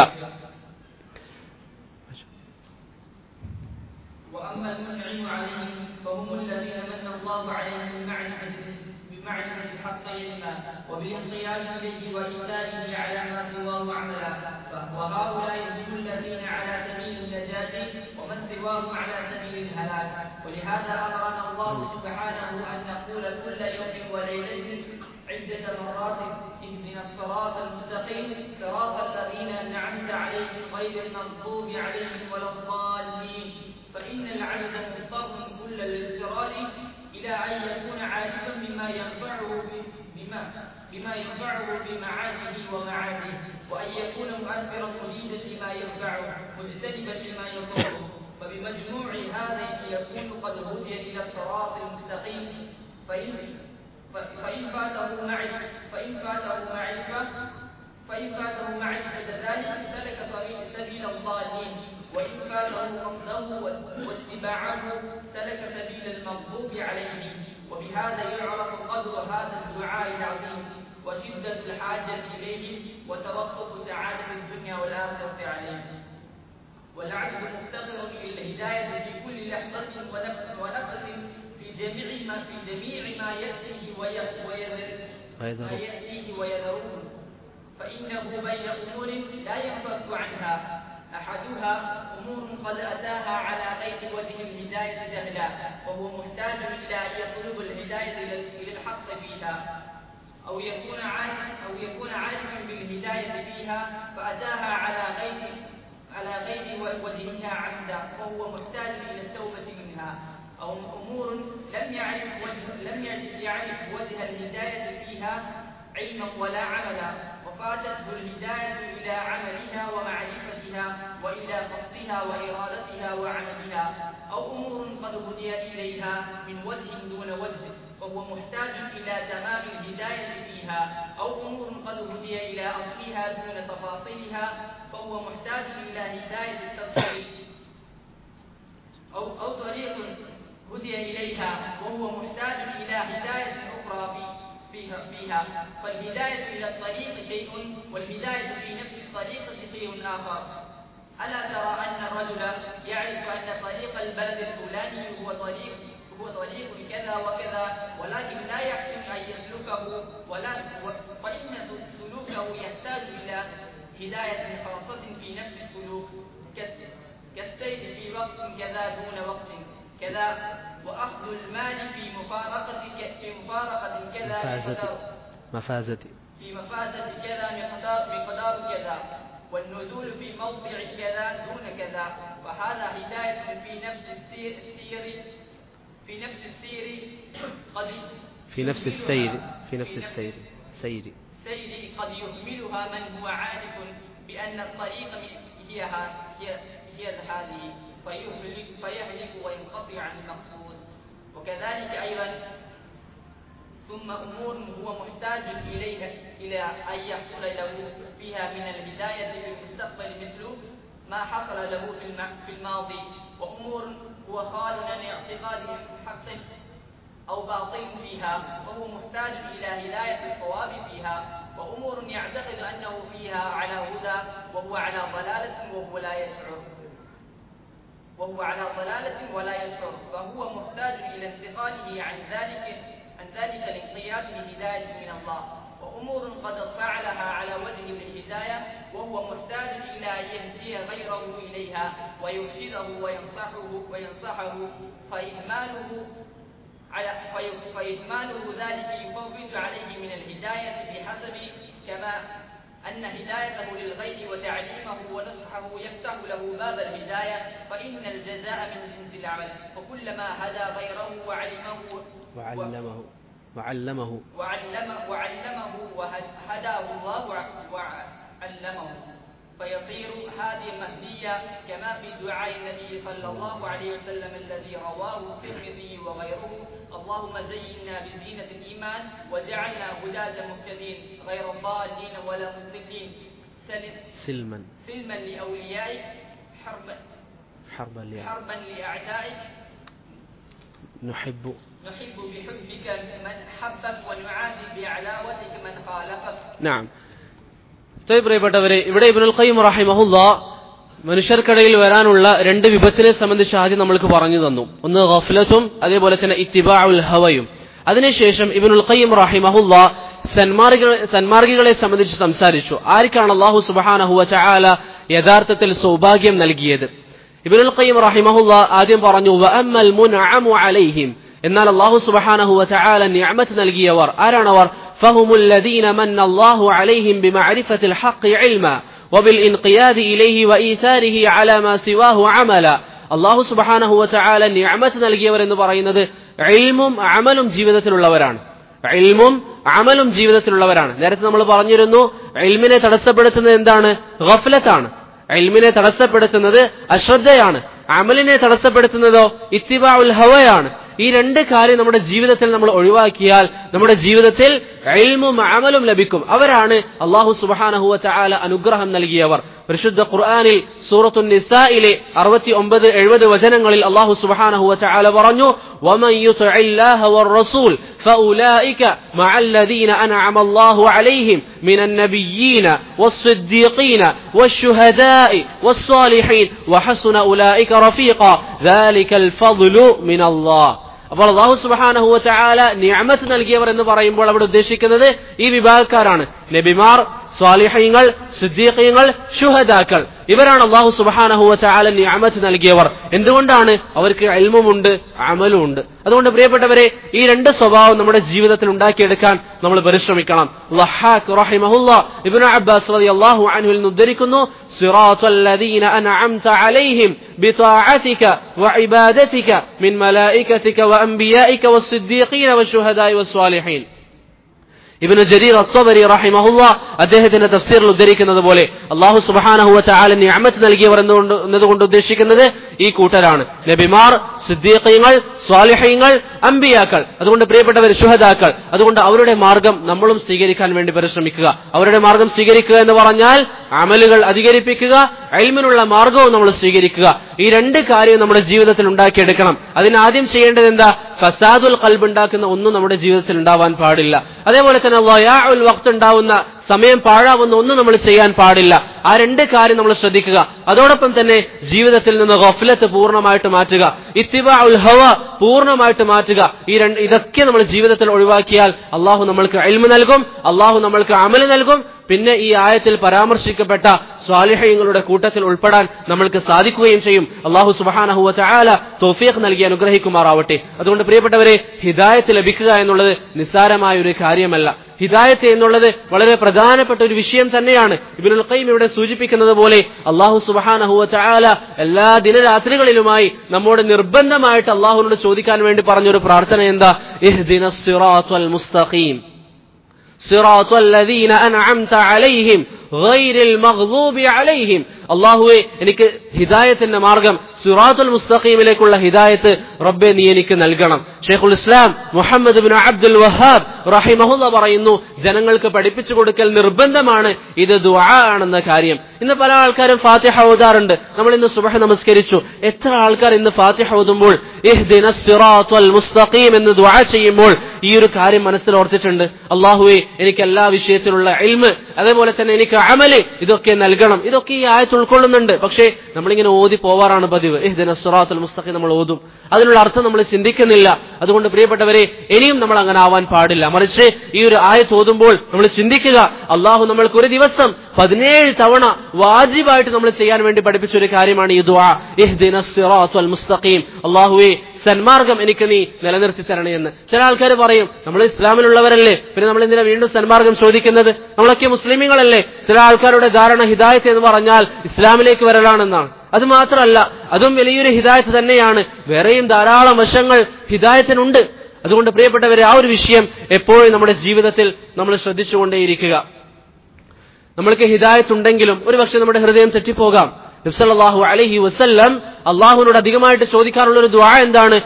B: وأما المنعم عليهم فهم الذين من الله عليهم بمعرفة بمعرفة الحق علما وبالانقياد إليه وإيثاره على ما سواه عملا وهؤلاء هم الذين على سبيل النجاة ومن سواهم على سبيل الهلاك ولهذا أمرنا الله سبحانه أن نقول كل يوم وليلة عدة مرات اهدنا الصراط المستقيم صراط الذين أنعمت عليهم غير المغضوب عليهم ولا الضالين فإن العبد مضطر كل الاضطرار إلى أن يكون عارفا بما ينفعه بما بما ينفعه بمعاشه ومعاده وأن يكون مؤثرا مريدا لما ينفعه مجتنبا لما يضره فبمجموع هذا يكون قد هدي إلى الصراط المستقيم فإن فإن فاته معرفة فإن فاته معرفة فإن فاته معرفة ذلك سلك طريق سبيل الضالين وإن فاته قصده واتباعه سلك سبيل المغضوب عليه وبهذا يعرف قدر هذا الدعاء العظيم وشدة الحاجة إليه وتوقف سعادة الدنيا والآخرة عليه والعبد مفتقر إلى الهداية في كل لحظة ونفس ونفس في جميع ما في جميع ما يأتيه وي- ويذر
A: ويذر.
B: ما يأتيه ويذره فإنه بين أمور لا ينفك عنها أحدها أمور قد أتاها على غير وجه الهداية جهلا وهو محتاج إلى أن يطلب الهداية إلى- إلى الحق فيها أو يكون عارف أو يكون عارفا بالهداية فيها فأتاها على غير على غير وجهها عمدا فهو محتاج إلى التوبة منها أو أمور لم يعرف وجه لم يعرف وجه الهداية فيها علما ولا عملا وفاتته الهداية إلى عملها ومعرفتها وإلى قصدها وإرادتها وعملها أو أمور قد هدي إليها من وجه دون وجه فهو محتاج إلى تمام الهداية فيها أو أمور قد هدي إلى أصلها دون تفاصيلها فهو محتاج إلى هداية التفصيل أو أو طريق هدي إليها وهو محتاج إلى هداية أخرى في فيها فيها فالهداية إلى الطريق شيء والهداية في نفس الطريقة شيء آخر ألا ترى أن الرجل يعرف أن طريق البلد الفلاني هو طريق هو طريق كذا وكذا ولكن لا يحسن أن يسلكه ولا و- فإن س- سلوكه يحتاج إلى هداية خاصة في نفس السلوك كالس- كالسير في وقت كذا دون وقت كذا وأخذ المال في مفارقة ك- في مفارقة كذا
A: مفازة
B: مقدار
A: مفازة
B: في مفازة كذا مقدار مقدار كذا والنزول في موضع كذا دون كذا وهذا هداية في نفس السير, السير في نفس السير قد
A: في نفس السير في نفس السير سير
B: السير قد يهملها من هو عارف بأن الطريق هي ها- هي هي هذه فيهلك فيهلك وينقطع عن المقصود وكذلك أيضا ثم أمور هو محتاج إليها إلى أن يحصل له فيها من الهداية في المستقبل مثل ما حصل له في الم- في الماضي وأمور هو خال عن اعتقاد حق أو باطل فيها وهو محتاج إلى هداية الصواب فيها وأمور يعتقد أنه فيها على هدى وهو على ضلالة وهو لا يشعر وهو على ضلالة ولا يشعر فهو محتاج إلى انتقاله عن ذلك عن ذلك الانقياد لهداية من الله وأمور قد فعلها على وجه الهداية وهو محتاج إلى أن يهدي غيره إليها ويرشده وينصحه وينصحه فإهماله على في- فإهماله ذلك يفوت عليه من الهداية بحسب كما أن هدايته للغير وتعليمه ونصحه يفتح له باب الهداية فإن الجزاء من جنس العمل وكلما هدى غيره وعلمه
A: وعلمه وعلمه
B: وعلم وعلمه وهداه الله وع- وعلمه فيصير هذه مهدية كما في دعاء النبي صلى الله عليه وسلم الذي رواه الترمذي وغيره اللهم زينا بزينة الإيمان وجعلنا هداة مهتدين غير ضالين ولا مضلين سلم
A: سلما
B: سلما لأوليائك حربا
A: حربا لي
B: حربا لأعدائك
A: نحب
B: نحب بحبك من حبك ونعادي بعلاوتك من خالفك
A: നാം ഇത്രയും പ്രിയപ്പെട്ടവരെ ഇവിടെ ഇബ്നുൽ ഖയ്യിം റഹിമഹുല്ല മനുഷ്യർക്കിടയിൽ വരാനുള്ള രണ്ട് വിപത്തിനെ സംബന്ധിച്ച് ആദ്യം നമ്മൾക്ക് പറഞ്ഞു തന്നു ഒന്ന് ഗഫ്ലത്തും അതേപോലെ തന്നെ ഇത്തിബാഉൽ ഹവയും അതിനുശേഷം ഇബ്നുൽ ഖയ്യിം റഹിമഹുല്ല സന്മാർഗികളെ സന്മാർഗികളെ സംബന്ധിച്ച് സംസാരിച്ചു ആർക്കാണ് അള്ളാഹു സുബ്ഹാനഹു വതആല യഥാർത്ഥത്തിൽ സൗഭാഗ്യം നൽകിയത് ഇബ്നുൽ ഖയ്യിം റഹിമഹുല്ല ആദ്യം പറഞ്ഞു വഅമ്മൽ മുൻഅമു അലൈഹിം എന്നാൽ അള്ളാഹു സുബ്ഹാനഹു വതആല നിഅമത്ത് നൽകിയവർ ആരാണവർ فهم الذين من الله عليهم بمعرفة الحق علما وبالانقياد إليه وإيثاره على ما سواه عملا അള്ളാഹു സുബഹാനഹു വതആല നിഅമത്ത് നൽകിയവർ എന്ന് പറയുന്നത് ഇൽമും അമലും ജീവിതത്തിലുള്ളവരാണ് ഇൽമും അമലും ജീവിതത്തിലുള്ളവരാണ് നേരത്തെ നമ്മൾ പറഞ്ഞിരുന്നു ഇൽമിനെ തടസ്സപ്പെടുത്തുന്നത് എന്താണ് ഗഫലത്താണ് ഇൽമിനെ തടസ്സപ്പെടുത്തുന്നത് അശ്രദ്ധയാണ് അമലിനെ തടസ്സപ്പെടുത്തുന്നതോ ഇത്തിബാഉൽ ഹവയാണ് ഈ രണ്ട് കാര്യം നമ്മുടെ ജീവിതത്തിൽ നമ്മൾ ഒഴിവാക്കിയാൽ നമ്മുടെ ജീവിതത്തിൽ ഇൽമും അമലും ലഭിക്കും അവരാണ് അള്ളാഹു സുബഹാനഹു വതആല അനുഗ്രഹം നൽകിയവർ പരിശുദ്ധ ഖുർആനിൽ സൂറത്തു നിസായിലെ അറുപത്തി ഒമ്പത് എഴുപത് വചനങ്ങളിൽ അള്ളാഹു സുബഹാനഹു വതആല പറഞ്ഞു ومن يطع الله والرسول فأولئك مع الذين أنعم الله عليهم من النبيين والصديقين والشهداء والصالحين وحسن أولئك رفيقا ذلك الفضل من الله അപ്പോൾ അള്ളാഹു സുബാനഹുവ ചാല നിയമത്ത് നൽകിയവർ എന്ന് പറയുമ്പോൾ അവിടെ ഉദ്ദേശിക്കുന്നത് ഈ വിഭാഗക്കാരാണ് നബിമാർ സ്വാലിഹ്യങ്ങൾ സിദ്ദീഖ്യങ്ങൾ ഷുഹദാക്കൾ ഇവരാണ് അള്ളാഹു സുബാനഹുവ ചാല നിയമത്ത് നൽകിയവർ എന്തുകൊണ്ടാണ് അവർക്ക് അൽമുമുണ്ട് അമലുമുണ്ട് അതുകൊണ്ട് പ്രിയപ്പെട്ടവരെ ഈ രണ്ട് സ്വഭാവം നമ്മുടെ ജീവിതത്തിൽ ഉണ്ടാക്കിയെടുക്കാൻ നമ്മൾ പരിശ്രമിക്കണം ലഹാഖ് റഹിമഹുല്ല ഇബ്നു അബ്ബാസ് റളിയല്ലാഹു അൻഹുവിൽ നിന്ന് ഉദ്ധരിക്കുന്നു സിറാത്തൽ ലദീന അൻഅംത അലൈഹിം ബിതാഅതിക വഇബാദതിക മിൻ മലായികതിക വഅൻബിയായിക വസ്സിദ്ദീഖീന വശുഹദാഇ വസ്സാലിഹീൻ ഇബിന് ജരീർ അത്തോബരി റഹിമഹുല്ല അദ്ദേഹത്തിന്റെ തഫ്സീറിൽ ഉദ്ധരിക്കുന്നത് പോലെ അള്ളാഹു സുബാനഹുവ ചാല നിയമത്ത് നൽകിയവർ എന്നുകൊണ്ട് എന്നതുകൊണ്ട് ഉദ്ദേശിക്കുന്നത് ഈ കൂട്ടരാണ് നബിമാർ സിദ്ദീഖീങ്ങൾ സ്വാലിഹീങ്ങൾ അമ്പിയാക്കൾ അതുകൊണ്ട് പ്രിയപ്പെട്ടവർ ശുഹദാക്കൾ അതുകൊണ്ട് അവരുടെ മാർഗം നമ്മളും സ്വീകരിക്കാൻ വേണ്ടി പരിശ്രമിക്കുക അവരുടെ മാർഗം സ്വീകരിക്കുക എന്ന് പറഞ്ഞാൽ അമലുകൾ അധികരിപ്പിക്കുക അൽമിനുള്ള മാർഗവും നമ്മൾ സ്വീകരിക്കുക ഈ രണ്ട് കാര്യം നമ്മുടെ ജീവിതത്തിൽ ഉണ്ടാക്കിയെടുക്കണം അതിന് ആദ്യം ചെയ്യേണ്ടത് എന്താ ഫസാദുൽ കൽബ് ഉണ്ടാക്കുന്ന ഒന്നും നമ്മുടെ ജീവിതത്തിൽ ഉണ്ടാവാൻ പാടില്ല അതേപോലെ തന്നെ വയാഉൽ വക്ത് ഉണ്ടാവുന്ന സമയം പാഴാവുന്ന ഒന്നും നമ്മൾ ചെയ്യാൻ പാടില്ല ആ രണ്ട് കാര്യം നമ്മൾ ശ്രദ്ധിക്കുക അതോടൊപ്പം തന്നെ ജീവിതത്തിൽ നിന്ന് ഗഫലത്ത് പൂർണ്ണമായിട്ട് മാറ്റുക ഇത്തിബ ഉൽ ഹവ പൂർണ്ണമായിട്ട് മാറ്റുക ഈ രണ്ട് ഇതൊക്കെ നമ്മൾ ജീവിതത്തിൽ ഒഴിവാക്കിയാൽ അള്ളാഹു നമ്മൾക്ക് അൽമ നൽകും അള്ളാഹു നമ്മൾക്ക് അമല് നൽകും പിന്നെ ഈ ആയത്തിൽ പരാമർശിക്കപ്പെട്ട സ്വാലിഹ്യങ്ങളുടെ കൂട്ടത്തിൽ ഉൾപ്പെടാൻ നമ്മൾക്ക് സാധിക്കുകയും ചെയ്യും അള്ളാഹു സുബാനഹുവ ചായാല തോഫീഖ് നൽകി അനുഗ്രഹിക്കുമാറാവട്ടെ അതുകൊണ്ട് പ്രിയപ്പെട്ടവരെ ഹിദായത്ത് ലഭിക്കുക എന്നുള്ളത് നിസ്സാരമായ ഒരു കാര്യമല്ല ഹിദായത്ത് എന്നുള്ളത് വളരെ പ്രധാനപ്പെട്ട ഒരു വിഷയം തന്നെയാണ് ഇബിനുൽ ഖൈം ഇവിടെ സൂചിപ്പിക്കുന്നത് പോലെ അള്ളാഹു സുബാനഹുവ ചായാല എല്ലാ ദിനരാത്രികളിലുമായി നമ്മോട് നിർബന്ധമായിട്ട് അള്ളാഹുവിനോട് ചോദിക്കാൻ വേണ്ടി പറഞ്ഞൊരു പ്രാർത്ഥന എന്താ ഇഹ്ദിന സിറാത്തുൽ മുസ്തഖീം صراط الذين أنعمت عليهم غير المغضوب عليهم അള്ളാഹുവെ എനിക്ക് ഹിദായത്തിന്റെ മാർഗം സിറാത്തുൽ മുസ്തഖീമിലേക്കുള്ള ഹിദായത്ത് റബ്ബെ നീ എനിക്ക് നൽകണം ഷെയ്ഖുൽ ഇസ്ലാം മുഹമ്മദ് ബിൻ അബ്ദുൽ വഹാബ് റഹിമഹുല്ല പറയുന്നു ജനങ്ങൾക്ക് പഠിപ്പിച്ചു കൊടുക്കൽ നിർബന്ധമാണ് ഇത് ദുആ ആണെന്ന കാര്യം ഇന്ന് പല ആൾക്കാരും ഫാത്തിഹ ഓതാറുണ്ട് നമ്മൾ ഇന്ന് സുബഹ നമസ്കരിച്ചു എത്ര ആൾക്കാർ ഇന്ന് ഫാത്തിഹ ഓതുമ്പോൾ ഇഹ്ദിന സിറാത്തുൽ മുസ്തഖീം എന്ന് ദുആ ചെയ്യുമ്പോൾ ഈ ഒരു കാര്യം മനസ്സിൽ ഓർത്തിട്ടുണ്ട് അള്ളാഹുവെ എനിക്ക് എല്ലാ വിഷയത്തിലുള്ള ഇൽമ് അതേപോലെ തന്നെ എനിക്ക് അമല് ഇതൊക്കെ നൽകണം ഇതൊക്കെ ഈ ആയത്ത് ഉൾക്കൊള്ളുന്നുണ്ട് പക്ഷേ നമ്മളിങ്ങനെ ഓതി പോവാറാണ് പതിവ് ഇഹ്ദിന സിറാത്തുൽ മുസ്തഖീം നമ്മൾ ഓതും അതിനുള്ള അർത്ഥം നമ്മൾ ചിന്തിക്കുന്നില്ല അതുകൊണ്ട് പ്രിയപ്പെട്ടവരെ ഇനിയും നമ്മൾ അങ്ങനെ ആവാൻ പാടില്ല മറിച്ച് ഈ ഒരു ആയത്ത് ഓതുമ്പോൾ നമ്മൾ ചിന്തിക്കുക അള്ളാഹു നമ്മൾക്ക് ഒരു ദിവസം പതിനേഴ് തവണ വാജിബായിട്ട് നമ്മൾ ചെയ്യാൻ വേണ്ടി പഠിപ്പിച്ച ഒരു കാര്യമാണ് ഈ ദുആ ഇഹ്ദിന സിറാത്തുൽ മുസ്തഖീം അള്ളാഹുവേ സന്മാർഗം എനിക്ക് നീ നിലനിർത്തി തരണേ എന്ന് ചില ആൾക്കാർ പറയും നമ്മൾ ഇസ്ലാമിലുള്ളവരല്ലേ പിന്നെ നമ്മൾ എന്തിനാ വീണ്ടും സന്മാർഗം ചോദിക്കുന്നത് നമ്മളൊക്കെ മുസ്ലിമീങ്ങളല്ലേ ചില ആൾക്കാരുടെ ധാരണ ഹിദായത്ത് എന്ന് പറഞ്ഞാൽ ഇസ്ലാമിലേക്ക് വരലാണെന്നാണ് അത് മാത്രമല്ല അതും വലിയൊരു ഹിദായത്ത് തന്നെയാണ് വേറെയും ധാരാളം വശങ്ങൾ ഹിദായത്തിനുണ്ട് അതുകൊണ്ട് പ്രിയപ്പെട്ടവരെ ആ ഒരു വിഷയം എപ്പോഴും നമ്മുടെ ജീവിതത്തിൽ നമ്മൾ ശ്രദ്ധിച്ചുകൊണ്ടേയിരിക്കുക നമ്മൾക്ക് ഹിദായത്ത് ഉണ്ടെങ്കിലും ഒരുപക്ഷെ നമ്മുടെ ഹൃദയം തെറ്റിപ്പോകാം നബ്സല്ലാഹു അലഹി വസ്ല്ലം അള്ളാഹുവിനോട് അധികമായിട്ട് ചോദിക്കാറുള്ള ഒരു ദ്വാ എന്താണ്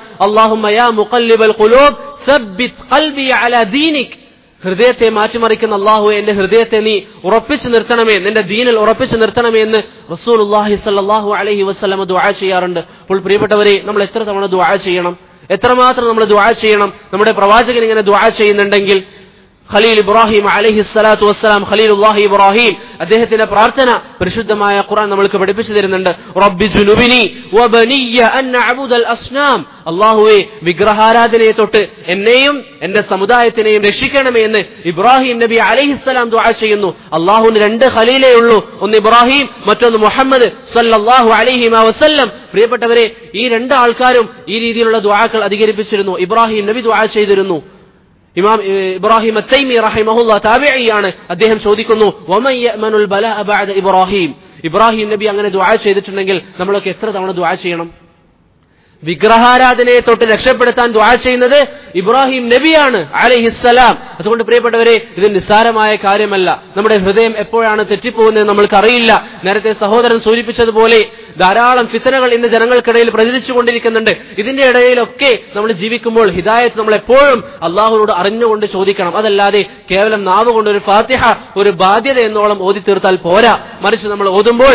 A: അള്ളാഹു ഹൃദയത്തെ മാറ്റിമറിക്കുന്ന അള്ളാഹു എന്റെ ഹൃദയത്തെ നീ ഉറപ്പിച്ചു നിർത്തണമേ നിന്റെ ദീനിൽ ഉറപ്പിച്ചു നിർത്തണമേ എന്ന് റസൂൽ അള്ളാഹി സല്ലാഹു അലഹി വസ്ലം ദ്വാ ചെയ്യാറുണ്ട് അപ്പോൾ പ്രിയപ്പെട്ടവരെ നമ്മൾ എത്ര തവണ ദ്വാ ചെയ്യണം എത്രമാത്രം നമ്മൾ ദ്വാ ചെയ്യണം നമ്മുടെ പ്രവാചകൻ ഇങ്ങനെ ദ്വാ ചെയ്യുന്നുണ്ടെങ്കിൽ ഖലീൽ ഇബ്രാഹിം അലഹി സ്വലാത്തു വസ്സലാം ഖലീൽ ഉല്ലാഹി ഇബ്രാഹിം അദ്ദേഹത്തിന്റെ പ്രാർത്ഥന പരിശുദ്ധമായ ഖുർആൻ നമ്മൾക്ക് പഠിപ്പിച്ചു തരുന്നുണ്ട് റബ്ബി ജുനുബിനി വബനിയ അൻ അബുദൽ അസ്നാം അള്ളാഹുവെ വിഗ്രഹാരാധനയെ തൊട്ട് എന്നെയും എന്റെ സമുദായത്തിനെയും രക്ഷിക്കണമേ എന്ന് ഇബ്രാഹിം നബി അലഹിസ്സലാം ദുആ ചെയ്യുന്നു അള്ളാഹുവിന് രണ്ട് ഖലീലേ ഉള്ളൂ ഒന്ന് ഇബ്രാഹിം മറ്റൊന്ന് മുഹമ്മദ് സല്ലല്ലാഹു അലൈഹി വസല്ലം പ്രിയപ്പെട്ടവരെ ഈ രണ്ട് ആൾക്കാരും ഈ രീതിയിലുള്ള ദുആക്കൾ അധികരിപ്പിച്ചിരുന്നു ഇബ്രാഹിം നബി ദുആ ചെയ്തിരുന്നു ഇമാം ഇബ്രാഹിം അത്തൈമി റഹിമഹുല്ല താബിഇയാണ് അദ്ദേഹം ചോദിക്കുന്നു വമൻ യഅ്മനുൽ ബലാഅ ബഅദ ഇബ്രാഹിം ഇബ്രാഹിം നബി അങ്ങനെ ദുആ ചെയ്തിട്ടുണ്ടെങ്കിൽ നമ്മളൊക്കെ എത്ര തവണ ദുആ ചെയ്യണം വിഗ്രഹാരാധനയെ തൊട്ട് രക്ഷപ്പെടുത്താൻ ദ്വാ ചെയ്യുന്നത് ഇബ്രാഹിം നബിയാണ് അലഹിസ്സലാം അതുകൊണ്ട് പ്രിയപ്പെട്ടവരെ ഇത് നിസ്സാരമായ കാര്യമല്ല നമ്മുടെ ഹൃദയം എപ്പോഴാണ് തെറ്റിപ്പോകുന്നത് നമ്മൾക്ക് അറിയില്ല നേരത്തെ സഹോദരൻ സൂചിപ്പിച്ചതുപോലെ ധാരാളം ഫിത്തനകൾ ഇന്ന് ജനങ്ങൾക്കിടയിൽ പ്രചരിച്ചു കൊണ്ടിരിക്കുന്നുണ്ട് ഇതിന്റെ ഇടയിലൊക്കെ നമ്മൾ ജീവിക്കുമ്പോൾ ഹിദായത്ത് നമ്മൾ എപ്പോഴും അള്ളാഹുനോട് അറിഞ്ഞുകൊണ്ട് ചോദിക്കണം അതല്ലാതെ കേവലം നാവ് കൊണ്ട് ഒരു ഫാത്തിഹ ഒരു ബാധ്യത എന്നോളം ഓതി തീർത്താൽ പോരാ മറിച്ച് നമ്മൾ ഓതുമ്പോൾ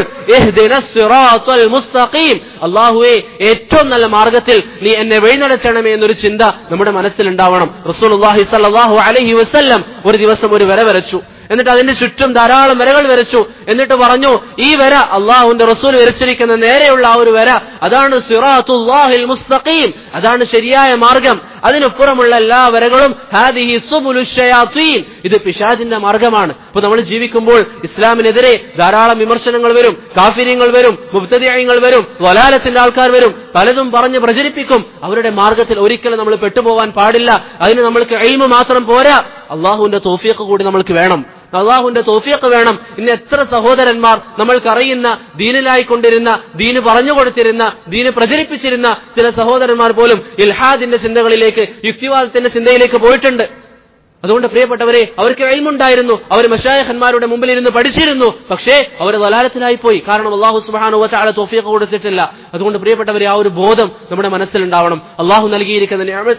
A: അള്ളാഹുവെ ഏറ്റവും നല്ല മാർഗത്തിൽ നീ എന്നെ വഴിനടത്തണമേ എന്നൊരു ചിന്ത നമ്മുടെ മനസ്സിലുണ്ടാവണം റസൂൽ സല്ലല്ലാഹു അലൈഹി വസല്ലം ഒരു ദിവസം ഒരു വര വരച്ചു എന്നിട്ട് അതിന്റെ ചുറ്റും ധാരാളം വരകൾ വരച്ചു എന്നിട്ട് പറഞ്ഞു ഈ വര അള്ളാഹുവിന്റെ റസൂൽ വരച്ചിരിക്കുന്ന നേരെയുള്ള ആ ഒരു വര അതാണ് സിറാത്തുല്ലാഹിൽ മുസ്തഖീം അതാണ് ശരിയായ മാർഗം അതിനപ്പുറമുള്ള എല്ലാ വരകളും ഹാദിഹി സുബുലു ഷയാത്തീൻ ഇത് പിശാജിന്റെ മാർഗമാണ് ഇപ്പൊ നമ്മൾ ജീവിക്കുമ്പോൾ ഇസ്ലാമിനെതിരെ ധാരാളം വിമർശനങ്ങൾ വരും കാഫിര്യങ്ങൾ വരും മുബ്തദിയങ്ങൾ വരും വലാലത്തിന്റെ ആൾക്കാർ വരും പലതും പറഞ്ഞ് പ്രചരിപ്പിക്കും അവരുടെ മാർഗത്തിൽ ഒരിക്കലും നമ്മൾ പെട്ടുപോകാൻ പാടില്ല അതിന് നമ്മൾക്ക് എയിമ് മാത്രം പോരാ അള്ളാഹുവിന്റെ തോഫിയൊക്കെ കൂടി നമ്മൾക്ക് വേണം അള്ളാഹുവിന്റെ തോഫിയൊക്കെ വേണം ഇന്ന് എത്ര സഹോദരന്മാർ നമ്മൾക്കറിയുന്ന ദീനിലായിക്കൊണ്ടിരുന്ന ദീന് പറഞ്ഞു കൊടുത്തിരുന്ന ദീന് പ്രചരിപ്പിച്ചിരുന്ന ചില സഹോദരന്മാർ പോലും ഇൽഹാദിന്റെ ചിന്തകളിലേക്ക് യുക്തിവാദത്തിന്റെ ചിന്തയിലേക്ക് പോയിട്ടുണ്ട് അതുകൊണ്ട് പ്രിയപ്പെട്ടവരെ അവർക്ക് എൽമുണ്ടായിരുന്നു അവർ മഷായഹന്മാരുടെ മുമ്പിൽ ഇരുന്ന് പഠിച്ചിരുന്നു പക്ഷേ അവർ വലാലത്തിലായി പോയി കാരണം അള്ളാഹു സുബാനു വച്ചാളെ തോഫിയൊക്കെ കൊടുത്തിട്ടില്ല അതുകൊണ്ട് പ്രിയപ്പെട്ടവരെ ആ ഒരു ബോധം നമ്മുടെ മനസ്സിലുണ്ടാവണം അള്ളാഹു നൽകിയിരിക്കുന്ന നിയമ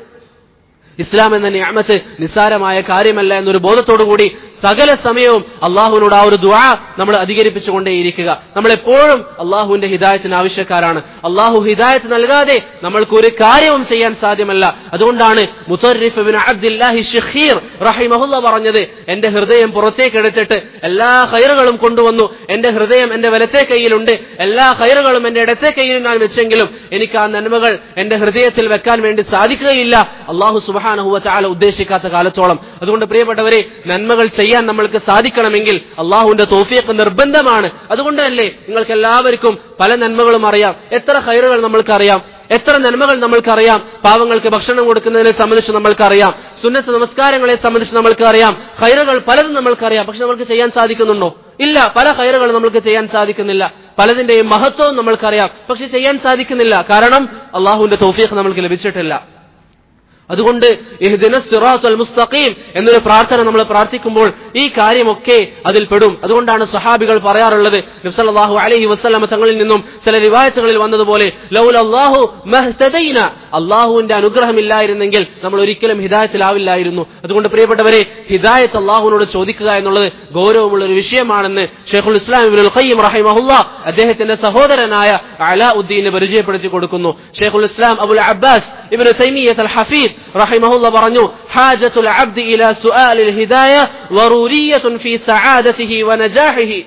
A: ഇസ്ലാം എന്ന നിയമത്ത് നിസ്സാരമായ കാര്യമല്ല എന്നൊരു ബോധത്തോടുകൂടി സകല സമയവും അള്ളാഹുവിനോട് ആ ഒരു ദുആ നമ്മൾ അധികരിപ്പിച്ചുകൊണ്ടേയിരിക്കുക നമ്മൾ എപ്പോഴും അള്ളാഹുവിന്റെ ഹിദായത്തിന് ആവശ്യക്കാരാണ് അള്ളാഹു ഹിദായത്ത് നൽകാതെ നമ്മൾക്ക് ഒരു കാര്യവും ചെയ്യാൻ സാധ്യമല്ല അതുകൊണ്ടാണ് മുത്തറിഫ് ബിൻ അബ്ദുല്ലാഹി ഷഖീർ റഹിമഹുല്ല പറഞ്ഞത് എന്റെ ഹൃദയം പുറത്തേക്ക് എടുത്തിട്ട് എല്ലാ ഹൈറുകളും കൊണ്ടുവന്നു എന്റെ ഹൃദയം എന്റെ വലത്തെ കൈയിലുണ്ട് എല്ലാ ഹൈറുകളും എന്റെ ഇടത്തെ കൈയിൽ ഞാൻ വെച്ചെങ്കിലും എനിക്ക് ആ നന്മകൾ എന്റെ ഹൃദയത്തിൽ വെക്കാൻ വേണ്ടി സാധിക്കുകയില്ല അള്ളാഹു സുബാനഹുവ ചാല ഉദ്ദേശിക്കാത്ത കാലത്തോളം അതുകൊണ്ട് പ്രിയപ്പെട്ടവരെ നന്മകൾ ചെയ്യാൻ നമ്മൾക്ക് സാധിക്കണമെങ്കിൽ അള്ളാഹുവിന്റെ തോഫിയൊക്കെ നിർബന്ധമാണ് അതുകൊണ്ട് തന്നെ നിങ്ങൾക്ക് എല്ലാവർക്കും പല നന്മകളും അറിയാം എത്ര ഹൈറുകൾ നമ്മൾക്കറിയാം എത്ര നന്മകൾ നമ്മൾക്കറിയാം പാവങ്ങൾക്ക് ഭക്ഷണം കൊടുക്കുന്നതിനെ സംബന്ധിച്ച് നമ്മൾക്കറിയാം സുന്നത്ത് നമസ്കാരങ്ങളെ സംബന്ധിച്ച് നമ്മൾക്കറിയാം ഹൈറുകൾ പലതും നമ്മൾക്കറിയാം പക്ഷെ നമ്മൾക്ക് ചെയ്യാൻ സാധിക്കുന്നുണ്ടോ ഇല്ല പല ഹൈറുകൾ നമ്മൾക്ക് ചെയ്യാൻ സാധിക്കുന്നില്ല പലതിന്റെയും മഹത്വവും നമ്മൾക്കറിയാം പക്ഷെ ചെയ്യാൻ സാധിക്കുന്നില്ല കാരണം അള്ളാഹുവിന്റെ തോഫിയൊക്കെ നമ്മൾക്ക് ലഭിച്ചിട്ടില്ല അതുകൊണ്ട് ഇഹ്ദിന സിറാത്തുൽ മുസ്തഖീം എന്നൊരു പ്രാർത്ഥന നമ്മൾ പ്രാർത്ഥിക്കുമ്പോൾ ഈ കാര്യമൊക്കെ അതിൽ പെടും അതുകൊണ്ടാണ് സഹാബികൾ പറയാറുള്ളത് നബ്സല്ലാഹു അലൈഹി വസ്ലമ തങ്ങളിൽ നിന്നും ചില റിവായത്തുകളിൽ വന്നതുപോലെ ലൗലല്ലാഹു മഹ്തദൈന അള്ളാഹുവിന്റെ അനുഗ്രഹമില്ലായിരുന്നെങ്കിൽ നമ്മൾ ഒരിക്കലും ഹിദായത്തിലാവില്ലായിരുന്നു അതുകൊണ്ട് പ്രിയപ്പെട്ടവരെ ഹിദായത്ത് അള്ളാഹുവിനോട് ചോദിക്കുക എന്നുള്ളത് ഗൗരവമുള്ള ഒരു വിഷയമാണെന്ന് ഷെയ്ഖുൽ ഇസ്ലാം ഇബ്നുൽ ഖയ്യിം റഹിമഹുല്ല അദ്ദേഹത്തിന്റെ സഹോദരനായ അലാ ഉദ്ദീനെ പരിചയപ്പെടുത്തി കൊടുക്കുന്നു ഷെയ്ഖുൽ ഇസ്ലാം അബുൽ അബ്ബാസ് ഇബ്നു തൈമിയ്യത്ത് അൽ ഹഫീദ് റഹിമഹുല്ല പറഞ്ഞു ഹാജത്തുൽ അബ്ദി ഇലാ സുആലിൽ ഹിദായ വറൂരിയത്തുൻ ഫീ സആദതിഹി വനജാഹിഹി